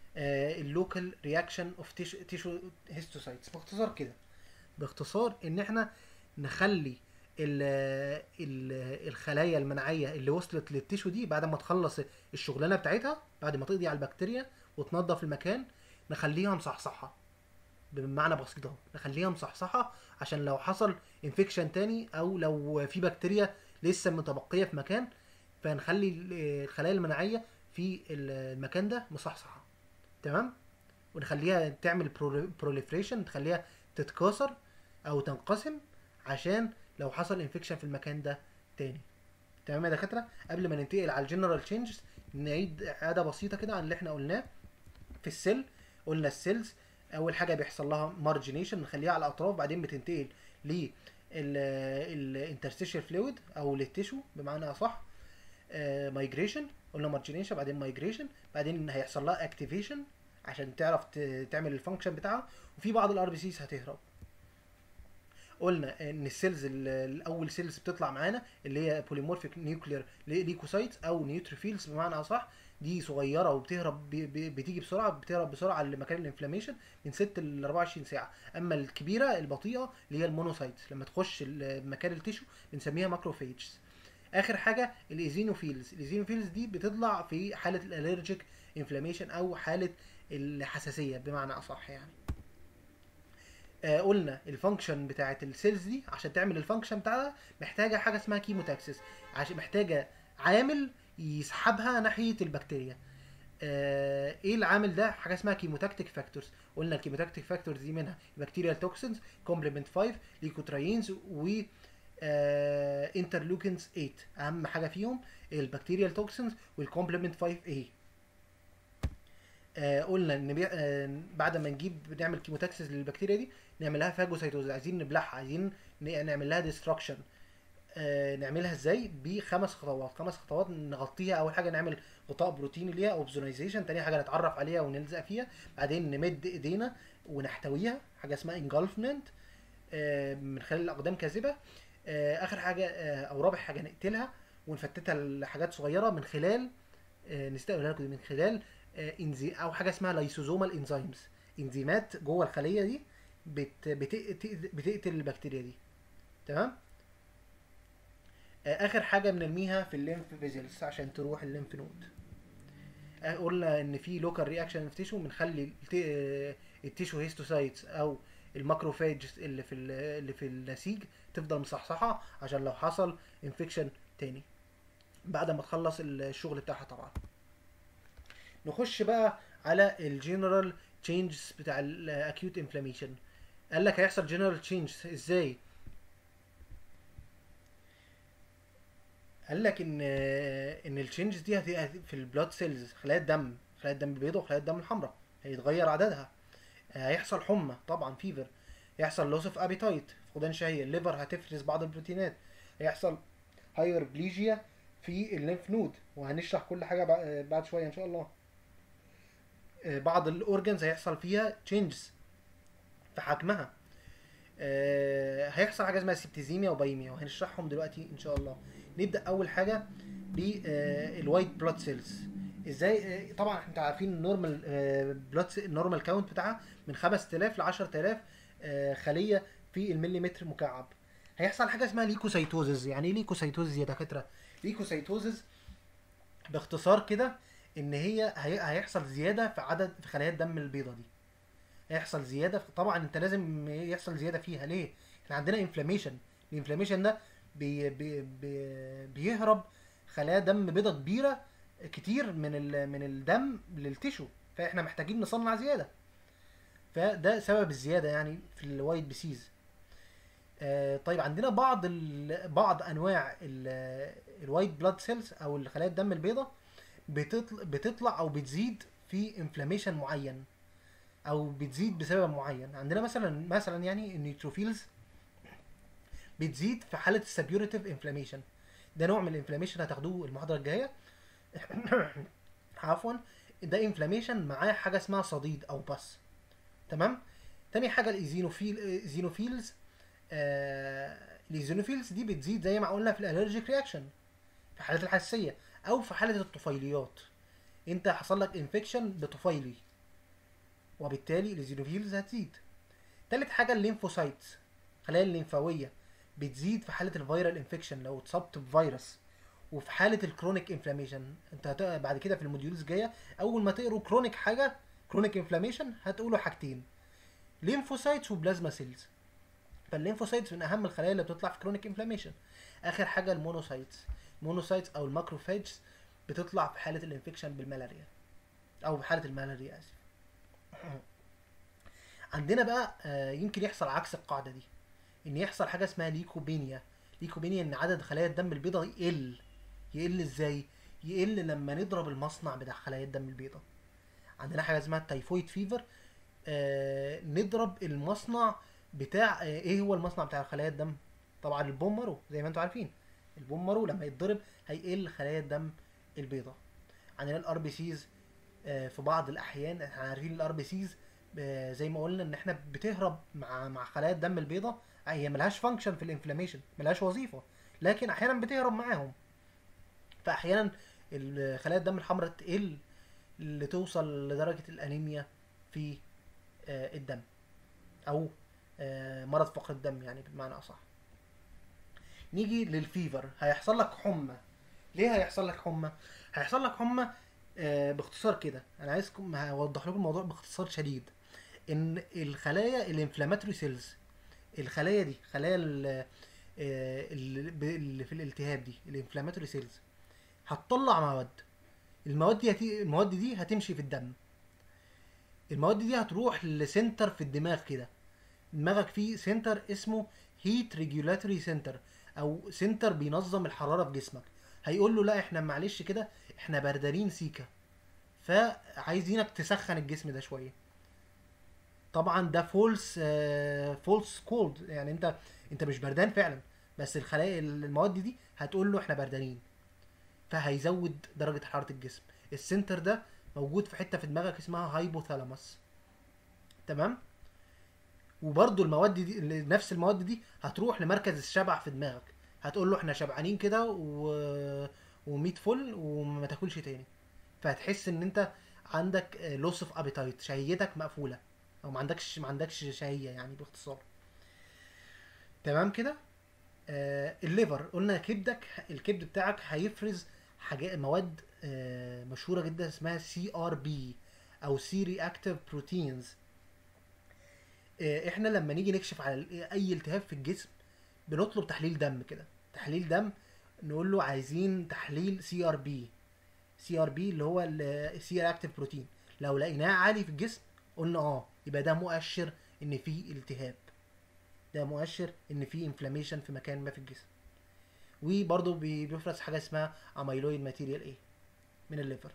اللوكال رياكشن اوف تيشو هيستوسايتس باختصار كده باختصار ان احنا نخلي ال ال الخلايا المناعيه اللي وصلت للتيشو دي بعد ما تخلص الشغلانه بتاعتها بعد ما تقضي على البكتيريا وتنظف المكان نخليها مصحصحه بمعنى بسيط اهو نخليها مصحصحه عشان لو حصل انفكشن تاني او لو في بكتيريا لسه متبقيه في مكان فنخلي الخلايا المناعيه في المكان ده مصحصحه تمام ونخليها تعمل بروليفريشن تخليها تتكاثر او تنقسم عشان لو حصل انفكشن في المكان ده تاني تمام يا دكاتره قبل ما ننتقل على الجنرال تشينجز نعيد اعاده بسيطه كده عن اللي احنا قلناه في السيل قلنا السيلز اول حاجه بيحصل لها مارجينيشن نخليها على الاطراف بعدين بتنتقل ل الانترستيشال فلويد او للتيشو بمعنى اصح مايجريشن قلنا مارجينيشن بعدين مايجريشن بعدين هيحصل لها اكتيفيشن عشان تعرف تعمل الفانكشن بتاعها وفي بعض الار بي سيز هتهرب قلنا ان السيلز الاول سيلز بتطلع معانا اللي هي بوليمورفيك نيوكلير ليكوسايتس او نيوتروفيلز بمعنى اصح دي صغيره وبتهرب بتيجي بسرعه بتهرب بسرعه لمكان الانفلاميشن من 6 ل 24 ساعه اما الكبيره البطيئه اللي هي المونوسايتس لما تخش مكان التيشو بنسميها ماكروفيجز اخر حاجه الايزينوفيلز الايزينوفيلز دي بتطلع في حاله الالرجيك انفلاميشن او حاله الحساسيه بمعنى اصح يعني آه قلنا الفانكشن بتاعت السيلز دي عشان تعمل الفانكشن بتاعها محتاجه حاجه اسمها كيموتاكسس عشان محتاجه عامل يسحبها ناحيه البكتيريا آه ايه العامل ده حاجه اسمها كيموتاكتيك فاكتورز قلنا الكيموتاكتيك فاكتورز دي منها بكتيريال توكسينز كومبلمنت 5 ليكوتراينز و آه انترلوكينز 8 اهم حاجه فيهم البكتيريال توكسينز والكومبلمنت 5 a آه قلنا ان بي... آه بعد ما نجيب نعمل كيموتاكسس للبكتيريا دي نعمل لها فاجوسايتوز عايزين نبلعها عايزين نعمل لها ديستراكشن آه نعملها ازاي بخمس خطوات خمس خطوات نغطيها اول حاجه نعمل غطاء بروتيني ليها او اوبزونايزيشن تاني حاجه نتعرف عليها ونلزق فيها بعدين نمد ايدينا ونحتويها حاجه اسمها انجلفمنت آه من خلال الاقدام كاذبه آه اخر حاجه آه او رابع حاجه نقتلها ونفتتها لحاجات صغيره من خلال آه نستقبلها لكم من خلال آه انزي او حاجه اسمها لايسوزومال انزيمز انزيمات جوه الخليه دي بت بتقتل, بتقتل البكتيريا دي تمام آه اخر حاجه بنرميها في الليمف فيزلز عشان تروح الليمف نود آه قلنا ان في لوكال رياكشن في تيشو بنخلي التيشو هيستوسايتس او الماكروفاج اللي في اللي في النسيج تفضل مصحصحه عشان لو حصل انفكشن تاني بعد ما تخلص الشغل بتاعها طبعا نخش بقى على الجنرال تشينجز بتاع الاكيوت انفلاميشن قال لك هيحصل جنرال تشينج ازاي قال لك ان ان التشينجز دي هتبقى في البلاد سيلز خلايا الدم خلايا الدم البيضاء وخلايا الدم الحمراء هيتغير عددها هيحصل حمى طبعا فيفر يحصل لوس اوف ابيتايت فقدان شهيه الليفر هتفرز بعض البروتينات هيحصل هايربليجيا في الليمف نود وهنشرح كل حاجه بعد شويه ان شاء الله بعض الاورجنز هيحصل فيها تشينجز في حجمها هيحصل حاجه اسمها سيبتيزيميا وبايميا وهنشرحهم دلوقتي ان شاء الله نبدا اول حاجه بالوايت بلاد سيلز ازاي طبعا انتوا عارفين النورمال بلاد النورمال كاونت بتاعها من 5000 ل 10000 خليه في المليمتر مكعب هيحصل حاجه اسمها ليكوسايتوزز يعني ايه ليكوسايتوزز يا دكاتره ليكوسايتوزز باختصار كده ان هي هيحصل زياده في عدد في خلايا الدم البيضاء دي هيحصل زياده في... طبعا انت لازم يحصل زياده فيها ليه احنا عندنا انفلاميشن الانفلاميشن ده بي... بي... بي... بيهرب خلايا دم بيضاء كبيره كتير من ال... من الدم للتيشو فاحنا محتاجين نصنع زياده فده سبب الزياده يعني في الوايت بيسيز آه طيب عندنا بعض ال... بعض انواع ال... الوايت بلاد سيلز او الخلايا الدم البيضاء بتطلع بتطلع او بتزيد في انفلاميشن معين او بتزيد بسبب معين عندنا مثلا مثلا يعني النيوتروفيلز بتزيد في حاله السبيوريتيف انفلاميشن ده نوع من الانفلاميشن هتاخدوه المحاضره الجايه عفوا ده انفلاميشن معاه حاجه اسمها صديد او بس تمام تاني حاجه الايزينوفيل ايزينوفيلز آه الايزينوفيلز دي بتزيد زي ما قلنا في الالرجيك رياكشن في حالات الحساسيه او في حاله الطفيليات انت حصل لك انفكشن بطفيلي وبالتالي الزينوفيلز هتزيد تالت حاجه الليمفوسايتس الخلايا الليمفاويه بتزيد في حاله الفيرال انفكشن لو اتصبت بفيروس وفي حاله الكرونيك انفلاميشن انت هت... بعد كده في الموديولز الجايه اول ما تقروا كرونيك حاجه كرونيك انفلاميشن هتقولوا حاجتين ليمفوسايتس وبلازما سيلز فالليمفوسايتس من اهم الخلايا اللي بتطلع في كرونيك انفلاميشن اخر حاجه المونوسايتس المونوسايتس او الماكروفاجز بتطلع في حاله الانفكشن بالملاريا او في حاله الملاريا اسف عندنا بقى آه، يمكن يحصل عكس القاعده دي ان يحصل حاجه اسمها ليكوبينيا ليكوبينيا ان عدد خلايا الدم البيضاء يقل يقل ازاي يقل لما نضرب المصنع بتاع خلايا الدم البيضاء عندنا حاجه اسمها التايفويد فيفر آه نضرب المصنع بتاع آه ايه هو المصنع بتاع خلايا الدم طبعا البون مارو زي ما انتم عارفين البون مارو لما يتضرب هيقل خلايا الدم البيضاء عندنا الار بي سيز في بعض الاحيان احنا عارفين الار بي سيز زي ما قلنا ان احنا بتهرب مع مع خلايا الدم البيضاء هي ملهاش فانكشن في الانفلاميشن ملهاش وظيفه لكن احيانا بتهرب معاهم فاحيانا ال- خلايا الدم الحمراء تقل لتوصل لدرجه الانيميا في آه، الدم او آه، مرض فقر الدم يعني بمعنى اصح نيجي للفيفر هيحصل لك حمى ليه هيحصل لك حمى هيحصل لك حمى آه، باختصار كده انا عايزكم هوضح لكم الموضوع باختصار شديد ان الخلايا الانفلاماتوري سيلز الخلايا دي خلايا ال- آه، اللي ب- اللي في الالتهاب دي الانفلاماتوري سيلز هتطلع مواد المواد دي هتي... المواد دي هتمشي في الدم المواد دي هتروح لسنتر في الدماغ كده دماغك فيه سنتر اسمه هيت ريجولاتوري سنتر او سنتر بينظم الحراره في جسمك هيقول له لا احنا معلش كده احنا بردانين سيكا فعايزينك تسخن الجسم ده شويه طبعا ده فولس فولس كولد يعني انت انت مش بردان فعلا بس الخلايا المواد دي هتقول له احنا بردانين فهيزود درجه حراره الجسم السنتر ده موجود في حته في دماغك اسمها هايبوثالاموس تمام وبرضو المواد دي نفس المواد دي هتروح لمركز الشبع في دماغك هتقول له احنا شبعانين كده و... وميت فل وما تاكلش تاني فهتحس ان انت عندك لوس اوف ابيتايت شهيتك مقفوله او ما عندكش ما عندكش شهيه يعني باختصار تمام كده آه الليفر قلنا كبدك الكبد بتاعك هيفرز حاجات مواد آه مشهوره جدا اسمها سي ار بي او سي رياكتيف بروتينز احنا لما نيجي نكشف على ال- اي التهاب في الجسم بنطلب تحليل دم كده تحليل دم نقول له عايزين تحليل سي ار بي سي ار بي اللي هو السي رياكتيف بروتين لو لقيناه عالي في الجسم قلنا اه يبقى ده مؤشر ان في التهاب ده مؤشر ان في انفلاميشن في مكان ما في الجسم وبرضه بي- بيفرز حاجه اسمها اميلويد ماتيريال ايه من الليفر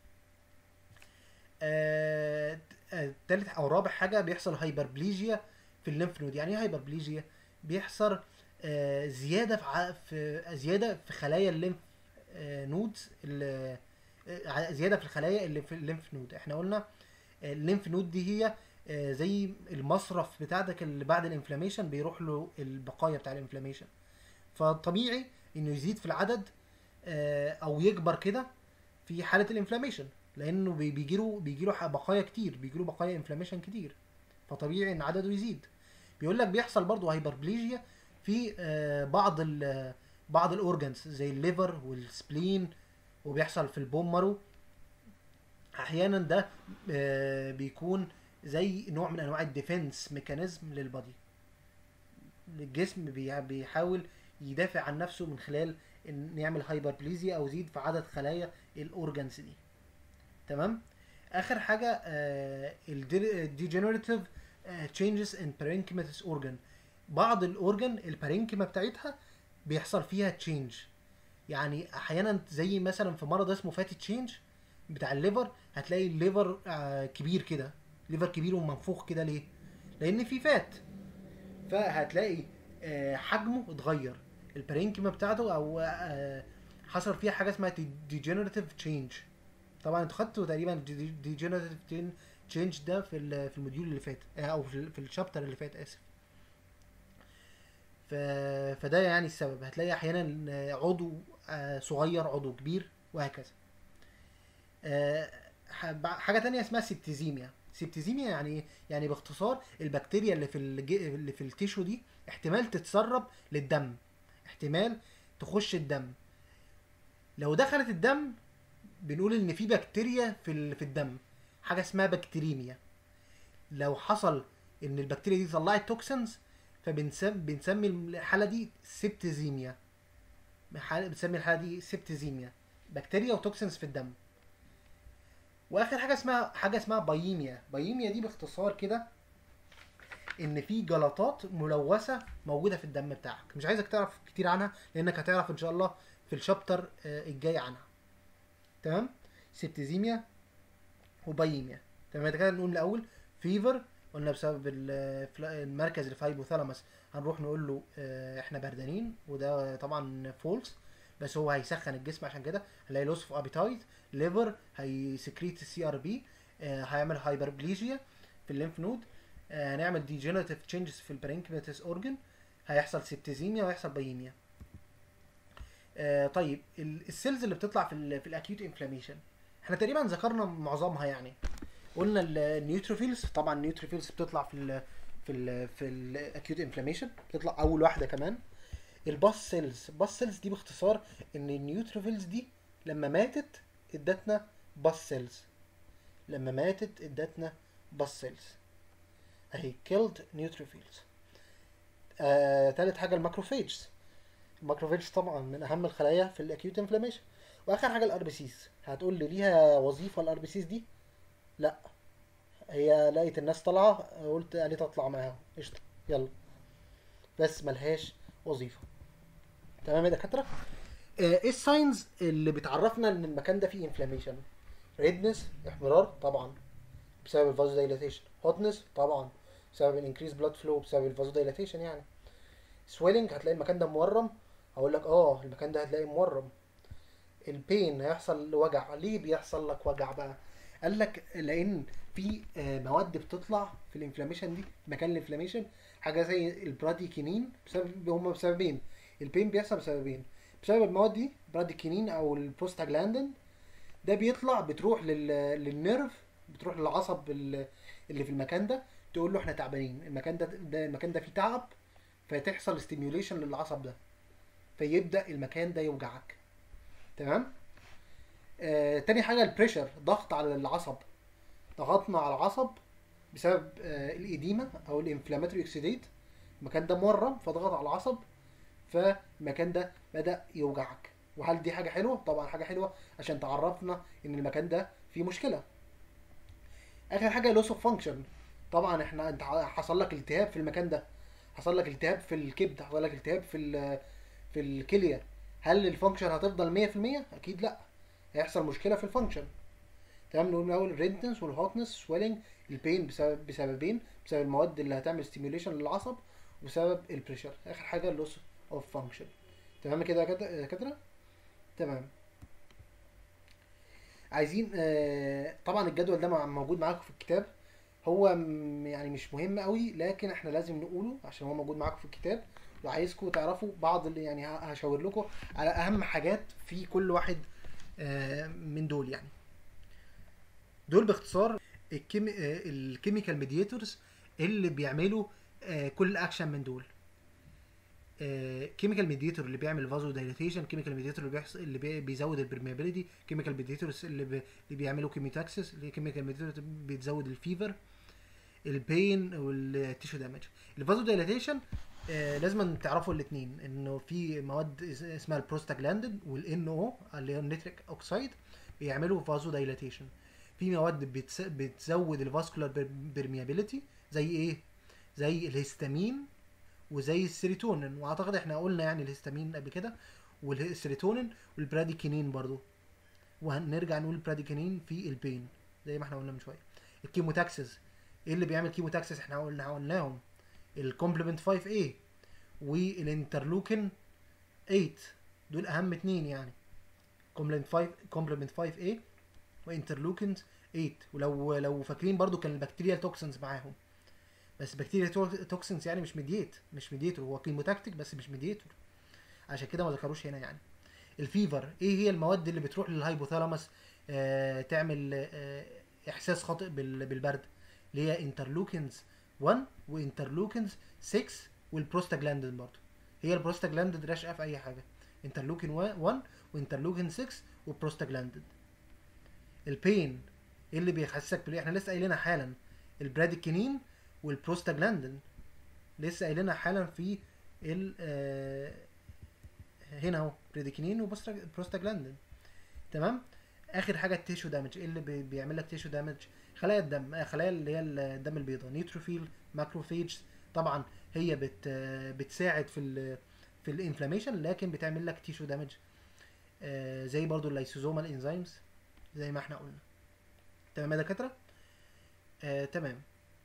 آه، آه، تالت او رابع حاجه بيحصل هايبربليجيا في الليمف نود يعني ايه هايبربليجيا بيحصل آه، زياده في ع- في زياده في خلايا الليمف آه، نودز ال- آه، زياده في الخلايا اللي في الليمف نود احنا قلنا آه، الليمف نود دي هي آه، زي المصرف بتاعتك اللي بعد الانفلاميشن بيروح له البقايا بتاع الانفلاميشن فطبيعي انه يزيد في العدد آه، او يكبر كده في حاله الانفلاميشن لانه بي- بيجيله بيجيله بقايا كتير بيجيله بقايا انفلاميشن كتير فطبيعي ان عدده يزيد بيقول لك بيحصل برضه هايبربليجيا في آه، بعض ال بعض الاورجنز زي الليفر والسبلين وبيحصل في البون مارو احيانا ده آه، بيكون زي نوع من انواع الديفنس ميكانيزم للبادي الجسم بي- بيحاول يدافع عن نفسه من خلال ان يعمل هايبربليزيا او يزيد في عدد خلايا الاورجنز دي تمام اخر حاجه الديجنريتيف تشينجز ان parenchymatous organ بعض الاورجن البارينكيما بتاعتها بيحصل فيها تشينج يعني احيانا زي مثلا في مرض اسمه فاتي تشينج بتاع الليفر هتلاقي الليفر آه، كبير كده ليفر كبير ومنفوخ كده ليه لان في فات فهتلاقي آه، حجمه اتغير البارينكيما بتاعته او آه، حصل فيها حاجه اسمها ديجنريتيف تشينج طبعا انتوا خدتوا تقريبا ديجنريتيف تشينج ده في ال- في الموديول اللي فات آه، او في ال- في الشابتر اللي فات اسف ف... فده يعني السبب هتلاقي احيانا آه، عضو آه، صغير عضو كبير وهكذا آه، ح- بع- حاجه تانية اسمها سيبتيزيميا سيبتيزيميا يعني ايه يعني باختصار البكتيريا اللي في الج... اللي في التيشو دي احتمال تتسرب للدم احتمال تخش الدم لو دخلت الدم بنقول ان في بكتيريا في ال... في الدم حاجه اسمها بكتيريميا لو حصل ان البكتيريا دي طلعت توكسنز فبنسمي بنسمي الحاله دي سيبتيزيميا حالة- بنسمي الحاله دي سيبتيزيميا بكتيريا وتوكسنز في الدم واخر حاجه اسمها حاجه اسمها باييميا باييميا دي باختصار كده ان في جلطات ملوثه موجوده في الدم بتاعك مش عايزك تعرف كتير عنها لانك هتعرف ان شاء الله في الشابتر آه، الجاي عنها تمام سيبتيزيميا وباييميا تمام كده نقول الاول فيفر قلنا بسبب ال- فلا- المركز اللي في هايبوثالاموس هنروح نقول له آه، احنا بردانين وده طبعا فولس بس هو هيسخن الجسم عشان كده هنلاقي لوس اوف ابيتايت ليفر هيسكريت السي ار بي هيعمل هايبربليجيا في الليمف نود آه، هنعمل ديجنراتيف تشينجز في البرينكيماتيس اورجن هيحصل سيبتيزيميا وهيحصل بايميا آه، طيب ال- السيلز اللي بتطلع في ال في الاكيوت انفلاميشن احنا تقريبا ذكرنا معظمها يعني قلنا ال- النيوتروفيلز طبعا النيوتروفيلز بتطلع في ال في ال في الاكيوت انفلاميشن بتطلع اول واحده كمان الباس سيلز الباس سيلز دي باختصار ان النيوتروفيلز دي لما ماتت ادتنا باس سيلز لما ماتت ادتنا باس سيلز اهي كيلد نيوتروفيلز آه، تالت حاجه الماكروفيجز الماكروفيجز طبعا من اهم الخلايا في الاكيوت انفلاميشن واخر حاجه الار بي سيز هتقول لي ليها وظيفه الار بي سيز دي لا هي لقيت الناس طالعه قلت قالت اطلع معاهم قشطه يلا بس ملهاش وظيفه تمام يا دكاتره آه، ايه الساينز اللي بتعرفنا ان المكان ده فيه انفلاميشن ريدنس احمرار طبعا بسبب الفازو دايلاتيشن هوتنس طبعا بسبب الانكريز بلاد فلو بسبب الفازو دايلاتيشن يعني سويلنج هتلاقي المكان ده مورم هقول لك اه المكان ده هتلاقي مورم البين هيحصل وجع ليه بيحصل لك وجع بقى قال لك لان في آه، مواد بتطلع في الانفلاميشن دي مكان الانفلاميشن حاجه زي البراديكينين بسبب هما بسببين البين بيحصل بسببين بسبب المواد دي براديكينين او البروستاجلاندين ده بيطلع بتروح لل... للنيرف بتروح للعصب ال- اللي في المكان ده تقول له احنا تعبانين المكان ده, ده المكان ده فيه تعب فتحصل ستيميوليشن للعصب ده فيبدا المكان ده يوجعك تمام آه تاني حاجه البريشر ضغط على العصب ضغطنا على العصب بسبب آه الإديمة أو الانفلاماتوري اكسيديت المكان ده مورم فضغط على العصب فالمكان ده بدأ يوجعك وهل دي حاجة حلوة؟ طبعا حاجة حلوة عشان تعرفنا إن المكان ده فيه مشكلة آخر حاجة لوس اوف فانكشن طبعا احنا انت حصل لك التهاب في المكان ده حصل لك التهاب في الكبد حصل لك التهاب في ال- في الكلية هل الفانكشن هتفضل 100%؟ أكيد لأ هيحصل مشكلة في الفانكشن تمام نقول من اول الريدنس والهوتنس سويلنج البين بسبب بسببين بسبب المواد اللي هتعمل ستيميوليشن للعصب وبسبب البريشر اخر حاجه اللوس اوف فانكشن تمام كده يا كد- يا كدرة تمام عايزين آه طبعا الجدول ده مع- موجود معاكم في الكتاب هو م- يعني مش مهم قوي لكن احنا لازم نقوله عشان هو موجود معاكم في الكتاب وعايزكم تعرفوا بعض اللي يعني ه- هشاور لكم على اهم حاجات في كل واحد آه من دول يعني دول باختصار الكيمي... آه، الكيميكال ميدياتورز اللي بيعملوا آه، كل اكشن من دول كيميكال ميدياتور اللي بيعمل فازو دايليتيشن كيميكال ميدياتور اللي بيحصل اللي بي- بيزود البرميابيليتي كيميكال ميدياتورز اللي, بي... اللي بيعملوا كيميتاكسس اللي كيميكال ميدياتور بتزود الفيفر البين والتيشو دامج الفازو دايليتيشن آه لازم تعرفوا الاثنين انه في مواد اس- اسمها البروستاجلاندين والان او اللي هو النيتريك اوكسيد بيعملوا فازو دايليتيشن في مواد بتس... بتزود الفاسكولار بيرميابيليتي زي ايه زي الهستامين وزي السيروتونين واعتقد احنا قلنا يعني الهستامين قبل كده والسيروتونين والبراديكينين برضو وهنرجع نقول البراديكينين في البين زي ما احنا قلنا من شويه الكيموتاكسس ايه اللي بيعمل كيموتاكسس احنا قلنا قلناهم الكومبلمنت 5 a والانترلوكين 8 دول اهم اتنين يعني كومبلمنت 5 كومبلمنت 5 a وانترلوكينز 8 ولو لو فاكرين برضو كان البكتيريال توكسنز معاهم بس بكتيريا توكسنز يعني مش ميديت مش ميديتور هو كيموتاكتيك بس مش ميديتور عشان كده ما ذكروش هنا يعني الفيفر ايه هي المواد اللي بتروح للهايبوثالاموس آه تعمل آه احساس خاطئ بال- بالبرد اللي هي انترلوكينز 1 وانترلوكينز 6 والبروستاجلاندين برضه هي البروستاجلاندين راشقه في اي حاجه انترلوكين 1 وانترلوكين 6 وبروستاجلاندين البين ايه اللي بيحسسك بالايه احنا لسه قايلينها حالا البراديكينين والبروستاجلاندين لسه قايلينها حالا في ال آه هنا اهو براديكينين وبروستاجلاندين تمام اخر حاجه التيشو دامج ايه اللي بي- بيعمل لك تيشو دامج خلايا الدم آه، خلايا اللي هي الدم البيضاء نيوتروفيل ماكروفيج طبعا هي بت آه، بتساعد في ال في الانفلاميشن لكن بتعمل لك تيشو دامج آه، زي برضو اللايسوزومال انزيمز زي ما احنا قلنا تمام يا دكاتره آه، تمام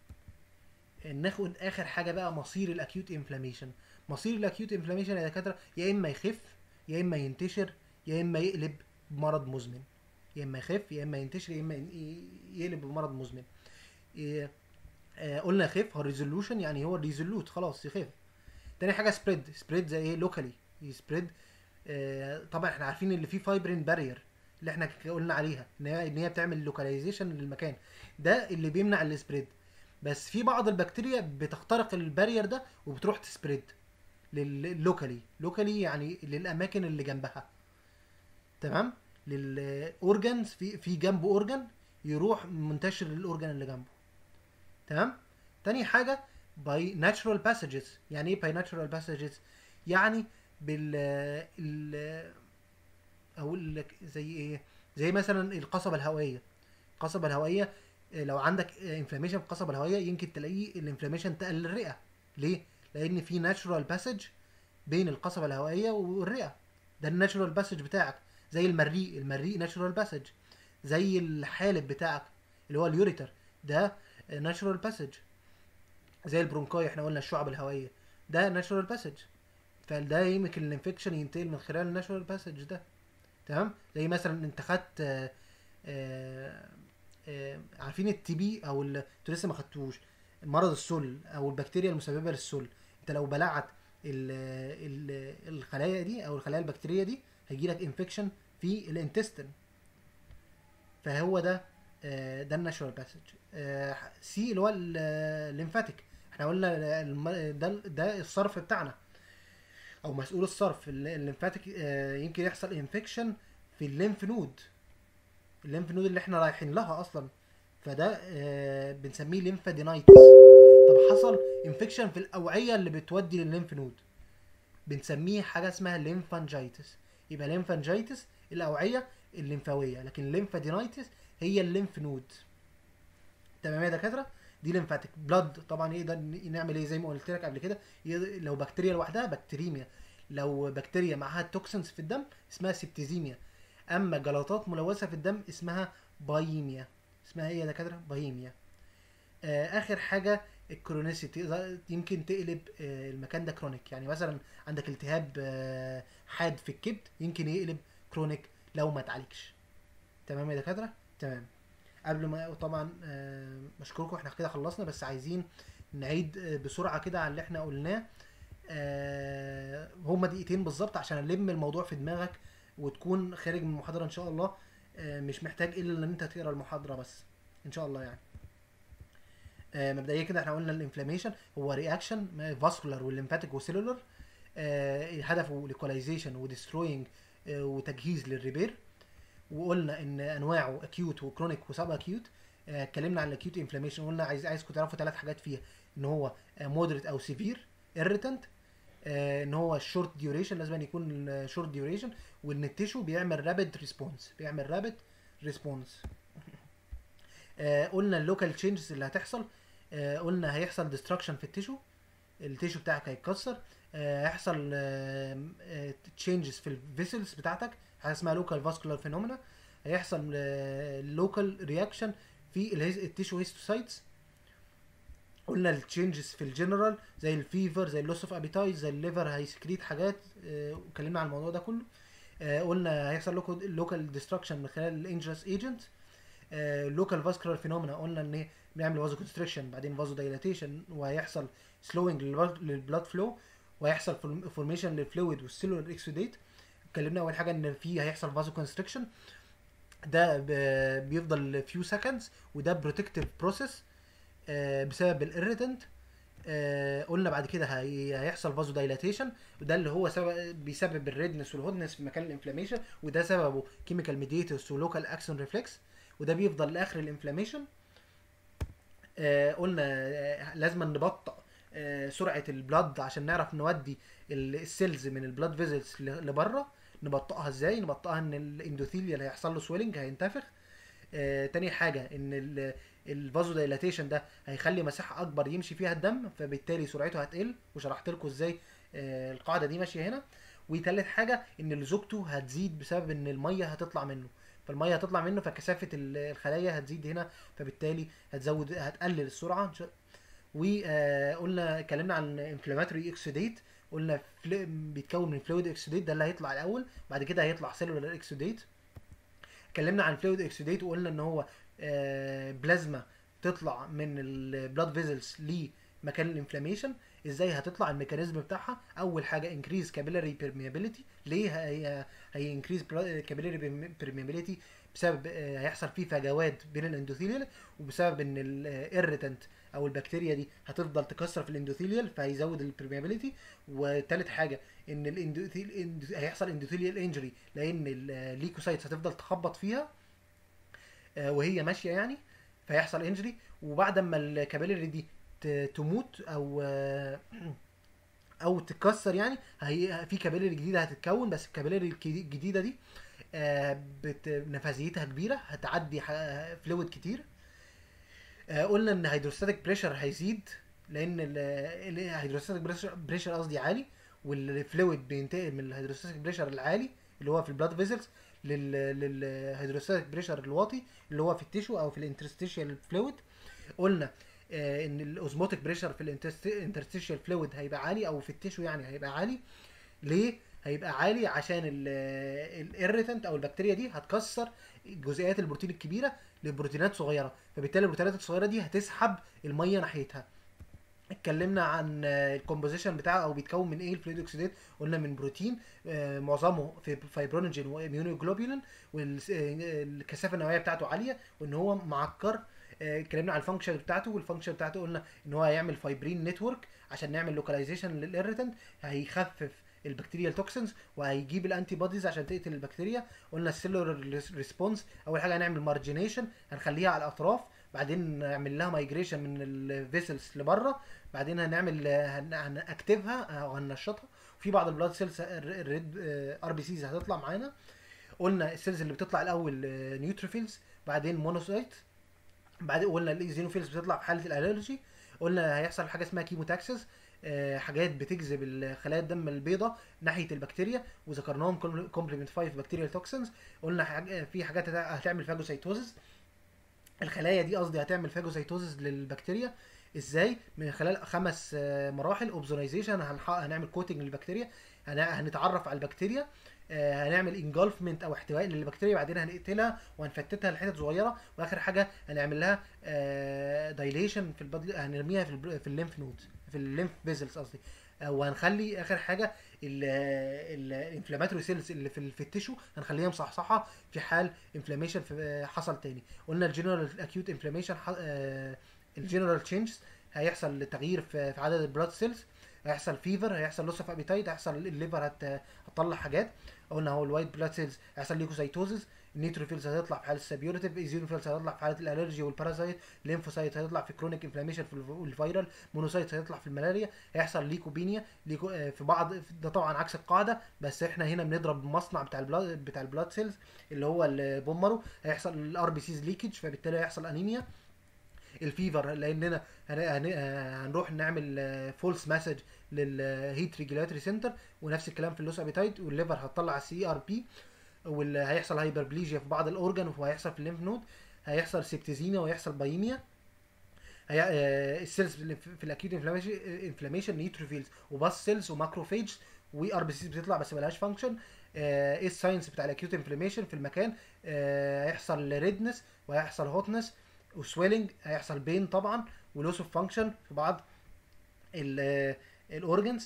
ناخد اخر حاجه بقى مصير الاكيوت انفلاميشن مصير الاكيوت انفلاميشن يا دكاتره يا اما يخف يا اما ينتشر يا اما يقلب بمرض مزمن يا اما يخف يا اما ينتشر يا اما ي- يقلب بمرض مزمن إيه، آه، قلنا يخف هو ريزولوشن يعني هو ريزولوت خلاص يخف تاني حاجه سبريد سبريد زي ايه لوكالي سبريد طبعا احنا عارفين اللي فيه فايبرين بارير اللي احنا ك- قلنا عليها ان هي ان هي بتعمل لوكاليزيشن للمكان ده اللي بيمنع السبريد بس في بعض البكتيريا بتخترق البارير ده وبتروح تسبريد للوكالي لوكالي يعني للاماكن اللي جنبها تمام للاورجنز في في جنبه اورجن يروح منتشر للاورجن اللي جنبه تمام تاني حاجه باي ناتشورال باسجز يعني ايه باي ناتشورال باسجز يعني بال ال اقول لك زي ايه زي مثلا القصبه الهوائيه القصبه الهوائيه آه، لو عندك انفلاميشن في القصبه الهوائيه يمكن تلاقيه الانفلاميشن تقل الرئه ليه لان في ناتشورال باسج بين القصبه الهوائيه والرئه ده الناتشورال باسج بتاعك زي المريء المريء ناتشورال باسج زي الحالب بتاعك اللي هو اليوريتر ده ناتشورال باسج زي البرونكاي احنا قلنا الشعب الهوائيه ده ناتشورال باسج فده يمكن الانفكشن ينتقل من خلال الناتشورال باسج ده تمام زي مثلا انت خدت آه، آه، آه، عارفين التي بي او ال- انتوا لسه ما خدتوش مرض السل او البكتيريا المسببه للسل انت لو بلعت ال ال الخلايا دي او الخلايا البكتيريه دي هيجي لك انفكشن في الانتستين فهو ده آه، ده الناتشورال باسج سي اللي هو ال- الليمفاتيك احنا قلنا الم- ده ده الصرف بتاعنا او مسؤول الصرف ال- الليمفاتيك آه، يمكن يحصل انفكشن في الليمف نود الليمف نود اللي احنا رايحين لها اصلا فده آه، بنسميه ليمفادينايتس طب حصل انفكشن في الاوعيه اللي بتودي للليمف نود بنسميه حاجه اسمها ليمفانجيتس يبقى ليمفانجيتس الاوعيه الليمفاويه لكن الليمفادينايتس هي الليمف نود تمام يا دكاتره دي ليمفاتيك بلاد طبعا يقدر نعمل ايه زي ما قلت لك قبل كده يقدر- لو بكتيريا لوحدها بكتيريميا لو بكتيريا معاها توكسنز في الدم اسمها سيبتيزيميا اما جلطات ملوثه في الدم اسمها بايميا اسمها ايه يا دكاتره بايميا آه اخر حاجه الكرونيسيتي تقدر- يمكن تقلب آه المكان ده كرونيك يعني مثلا عندك التهاب آه حاد في الكبد يمكن يقلب كرونيك لو ما اتعالجش تمام يا دكاتره تمام قبل ما طبعا آه، بشكركم احنا كده خلصنا بس عايزين نعيد آه، بسرعه كده على اللي احنا قلناه آه، هما دقيقتين بالظبط عشان الم الموضوع في دماغك وتكون خارج من المحاضره ان شاء الله آه، مش محتاج الا ان انت تقرا المحاضره بس ان شاء الله يعني آه، مبدئيا كده احنا قلنا الانفلاميشن هو رياكشن فاسكولار والليمفاتيك وسيلولر هدفه ليكولايزيشن وديستروينج وتجهيز للريبير وقلنا ان انواعه اكيوت وكرونيك وسب اكيوت آه، اتكلمنا عن الاكيوت انفلاميشن قلنا عايز عايزكم تعرفوا ثلاث حاجات فيها ان هو مودريت او سيفير irritant آه، ان هو شورت ديوريشن لازم أن يكون شورت ديوريشن وان التيشو بيعمل رابيد ريسبونس بيعمل رابيد ريسبونس قلنا اللوكال تشينجز اللي هتحصل آه، قلنا هيحصل ديستراكشن في التيشو التيشو بتاعك هيتكسر آه، هيحصل تشينجز في الفيسلز بتاعتك حاجه اسمها لوكال فاسكولار فينومينا هيحصل لوكال رياكشن في الهيز- التيشو هيستوسايتس قلنا التشينجز في الجنرال زي الفيفر زي اللوس اوف ابيتايت زي الليفر هيسكريت حاجات آه، واتكلمنا عن الموضوع ده كله آه، قلنا هيحصل لوكال ديستراكشن من خلال الانجرس ايجنت لوكال فاسكولار فينومينا قلنا ان إيه؟ بنعمل فازو كونستريكشن بعدين فازو دايلاتيشن وهيحصل سلوينج للبلاد فلو وهيحصل فورميشن للفلويد والسيلولر اكسوديت اتكلمنا اول حاجه ان في هيحصل فازو كونستريكشن ده ب- بيفضل فيو سكندز وده بروتكتيف بروسيس آه، بسبب الاريتنت آه، قلنا بعد كده هي- هيحصل فازو دايلاتيشن وده اللي هو سبب بيسبب الريدنس والهودنس في مكان الانفلاميشن وده سببه كيميكال ميديتورز ولوكال اكسون ريفلكس وده بيفضل لاخر الانفلاميشن آه قلنا آه لازم نبطئ آه سرعه البلد عشان نعرف نودي ال- السيلز من البلد فيزلز لبره نبطئها ازاي نبطئها ان الاندوثيليال هيحصل له سويلنج هينتفخ آه تاني حاجه ان ال- الفازو دايلاتيشن ده هيخلي مساحه اكبر يمشي فيها الدم فبالتالي سرعته هتقل وشرحت لكم ازاي آه القاعده دي ماشيه هنا وتالت حاجه ان لزوجته هتزيد بسبب ان الميه هتطلع منه فالميه هتطلع منه فكثافه ال- الخلايا هتزيد هنا فبالتالي هتزود هتقلل السرعه إن شاء- وقلنا اتكلمنا عن انفلاماتوري اكسوديت قلنا فل- بيتكون من فلويد اكسوديت ده اللي هيطلع الاول بعد كده هيطلع سيلولار اكسوديت اتكلمنا عن فلويد اكسوديت وقلنا ان هو آه، بلازما تطلع من البلاد فيزلز لمكان الانفلاميشن ازاي هتطلع الميكانيزم بتاعها اول حاجه انكريز كابيلاري بيرميابيليتي ليه هي هي انكريز كابيلاري بيرميابيليتي بسبب آه، هيحصل فيه فجوات بين الاندوثيليال وبسبب ان الاريتنت او البكتيريا دي هتفضل تكسر في الاندوثيليال فهيزود البرميابيليتي وتالت حاجه ان الاندوثيل هيحصل اندوثيليال انجري لان الليكوسايتس هتفضل تخبط فيها آه، وهي ماشيه يعني فيحصل انجري وبعد ما الكابيلاري دي ت- تموت او آه، او تتكسر يعني هي في كابيلاري جديده هتتكون بس الكابيلاري الك- الجديده دي آه، بت... نفاذيتها كبيره هتعدي فلويد كتير آه، قلنا ان هيدروستاتيك بريشر هيزيد لان الهيدروستاتيك بريشر قصدي عالي والفلويد بينتقل من الهيدروستاتيك بريشر العالي اللي هو في البلاد فيزلز للهيدروستاتيك بريشر الواطي اللي هو في التيشو او في الانترستيشيال فلويد قلنا آه، ان الاوزموتيك بريشر في الانترستيشيال فلويد هيبقى عالي او في التيشو يعني هيبقى عالي ليه هيبقى عالي عشان الاريتنت او البكتيريا دي هتكسر جزيئات البروتين الكبيره لبروتينات صغيره فبالتالي البروتينات الصغيره دي هتسحب الميه ناحيتها اتكلمنا عن الكومبوزيشن بتاعه او بيتكون من ايه الفلويد اوكسيدات قلنا من بروتين آه، معظمه في فايبرونيجين واميونوجلوبولين والكثافه النوويه بتاعته عاليه وان هو معكر آه، اتكلمنا عن الفانكشن بتاعته والفانكشن بتاعته قلنا ان هو هيعمل فايبرين نتورك عشان نعمل لوكاليزيشن للاريتنت هيخفف البكتيريال توكسنز وهيجيب الانتي بوديز عشان تقتل البكتيريا قلنا السيلولر ريسبونس اول حاجه هنعمل مارجينيشن هنخليها على الاطراف بعدين نعمل لها مايجريشن من الفيسلز لبره بعدين هنعمل هن- هنأكتفها او هننشطها في بعض البلاد سيلز الريد ار بي سيز هتطلع معانا قلنا السيلز اللي بتطلع الاول نيوتروفيلز بعدين مونوسايت بعدين قلنا الايزينوفيلز بتطلع في حاله الالرجي قلنا هيحصل حاجه اسمها كيموتاكسس آه، حاجات بتجذب ال- خلايا الدم البيضاء ناحيه البكتيريا وذكرناهم كومبلمنت 5 بكتيريال توكسنز قلنا حاجة في حاجات هت- هتعمل فاجوسيتوزس الخلايا دي قصدي هتعمل فاجوسيتوزس للبكتيريا ازاي من خلال خمس آه، مراحل اوبزونايزيشن هنعمل كوتنج للبكتيريا هن- هنتعرف على البكتيريا آه، هنعمل انجلفمنت او احتواء للبكتيريا بعدين هنقتلها وهنفتتها لحتت صغيره واخر حاجه هنعمل لها دايليشن في البدل هنرميها في الب- في الليمف نود في الليمف فيزلز قصدي آه، وهنخلي اخر حاجه الانفلاماتوري سيلز اللي في ال- في التيشو هنخليها مصحصحه في حال انفلاميشن حصل تاني قلنا الجنرال اكيوت انفلاميشن الجنرال تشينجز هيحصل تغيير في في عدد البلاد سيلز هيحصل فيفر هيحصل لوس اوف ابيتايت هيحصل الليفر هت... هتطلع حاجات قلنا هو الوايت بلاد سيلز هيحصل ليكوسايتوزز النيتروفيلز هتطلع في حاله السبيورتيف ايزينوفيلز هتطلع في حاله الالرجي والبارازايت ليمفوسايت هتطلع في كرونيك انفلاميشن في الف- الفيرال مونوسايت هتطلع في الملاريا هيحصل ليكوبينيا ليكو آه، في بعض ده طبعا عكس القاعده بس احنا هنا بنضرب المصنع بتاع البلاد بتاع البلاد سيلز اللي هو البومرو هيحصل الار بي سيز ليكج فبالتالي هيحصل انيميا الفيفر لاننا هن- هن- هنروح نعمل فولس مسج للهيت ريجولاتوري سنتر ونفس الكلام في اللوس ابيتايت والليفر هتطلع السي ار بي وهيحصل هايبربليجيا في بعض الاورجان وهيحصل في الليمف نود هيحصل سيبتيزيميا وهيحصل بايميا هي آه، السيلز اللي في في الاكيوت انفلاميشن انفلاميشن نيوتروفيلز وباس سيلز وماكروفيجز وار بي سيز بتطلع بس ملهاش فانكشن ايه الساينس بتاع الاكيوت انفلاميشن في المكان آه، هيحصل ريدنس وهيحصل هوتنس وسويلنج هيحصل بين طبعا ولوس اوف فانكشن في بعض الاورجنز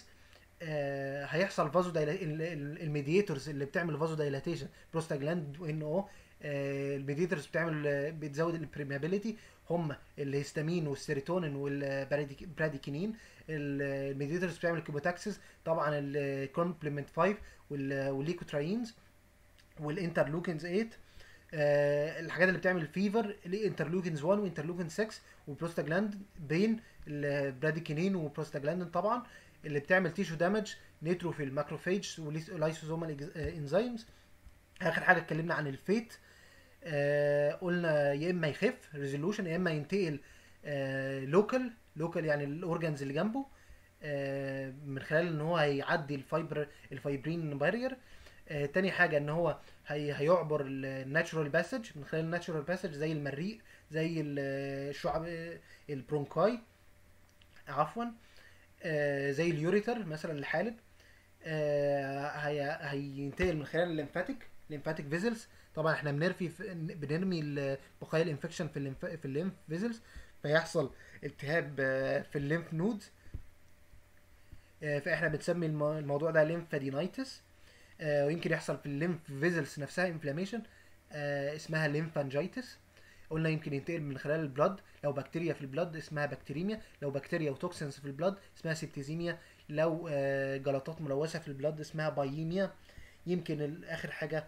هيحصل فازو الميدياتورز اللي بتعمل فازو دايلاتيشن بروستاجلاند وان او الميديترز بتعمل آه، بتزود البريمابيليتي هم الهستامين والسيروتونين والبراديكينين الميديترز بتعمل كيبوتاكسس طبعا الكومبلمنت 5 وال- والليكوتراينز والانترلوكينز 8 آه، الحاجات اللي بتعمل فيفر الانترلوكينز 1 وانترلوكين 6 وبروستاجلاند بين البراديكينين وبروستاجلاندين طبعا اللي بتعمل تيشو دامج نيتروفيل ماكروفيج ولايسوزومال انزيمز اخر حاجه اتكلمنا عن الفيت آه قلنا يا اما يخف ريزولوشن يا اما ينتقل لوكال لوكال يعني الاورجنز اللي جنبه آه من خلال ان هو هيعدي الفايبر الفايبرين بارير آه تاني حاجه ان هو هي هيعبر الناتشورال باسج من خلال الناتشورال باسج زي المريء زي ال- الشعب البرونكاي عفوا آه زي اليوريتر مثلا الحالب آه هي هينتقل من خلال الليمفاتيك ليمفاتيك فيزلز طبعا احنا بنرفي في بنرمي ال- بقايا الانفكشن في الليمف في الليمف فيزلز فيحصل التهاب آه، في الليمف نودز آه، فاحنا بنسمي الم- الموضوع ده ليمفادينايتس آه، ويمكن يحصل في الليمف فيزلز نفسها انفلاميشن اسمها ليمفانجيتس قلنا يمكن ينتقل من خلال البلد لو بكتيريا في البلد اسمها بكتيريميا لو بكتيريا وتوكسينز في البلد اسمها سيبتيزيميا لو آه، جلطات ملوثه في البلد اسمها باييميا يمكن ال- اخر حاجه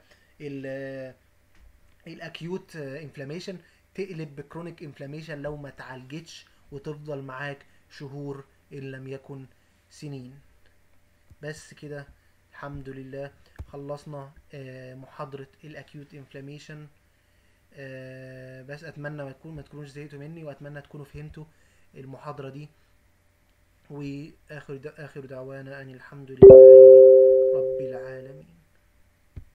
الاكيوت انفلاميشن تقلب بكرونيك انفلاميشن لو ما تعالجتش وتفضل معاك شهور ان لم يكن سنين بس كده الحمد لله خلصنا آه، محاضرة الاكيوت انفلاميشن بس اتمنى ما تكون ما تكونوش زهقتوا مني واتمنى تكونوا فهمتوا المحاضرة دي واخر اخر دعوانا ان الحمد لله رب العالمين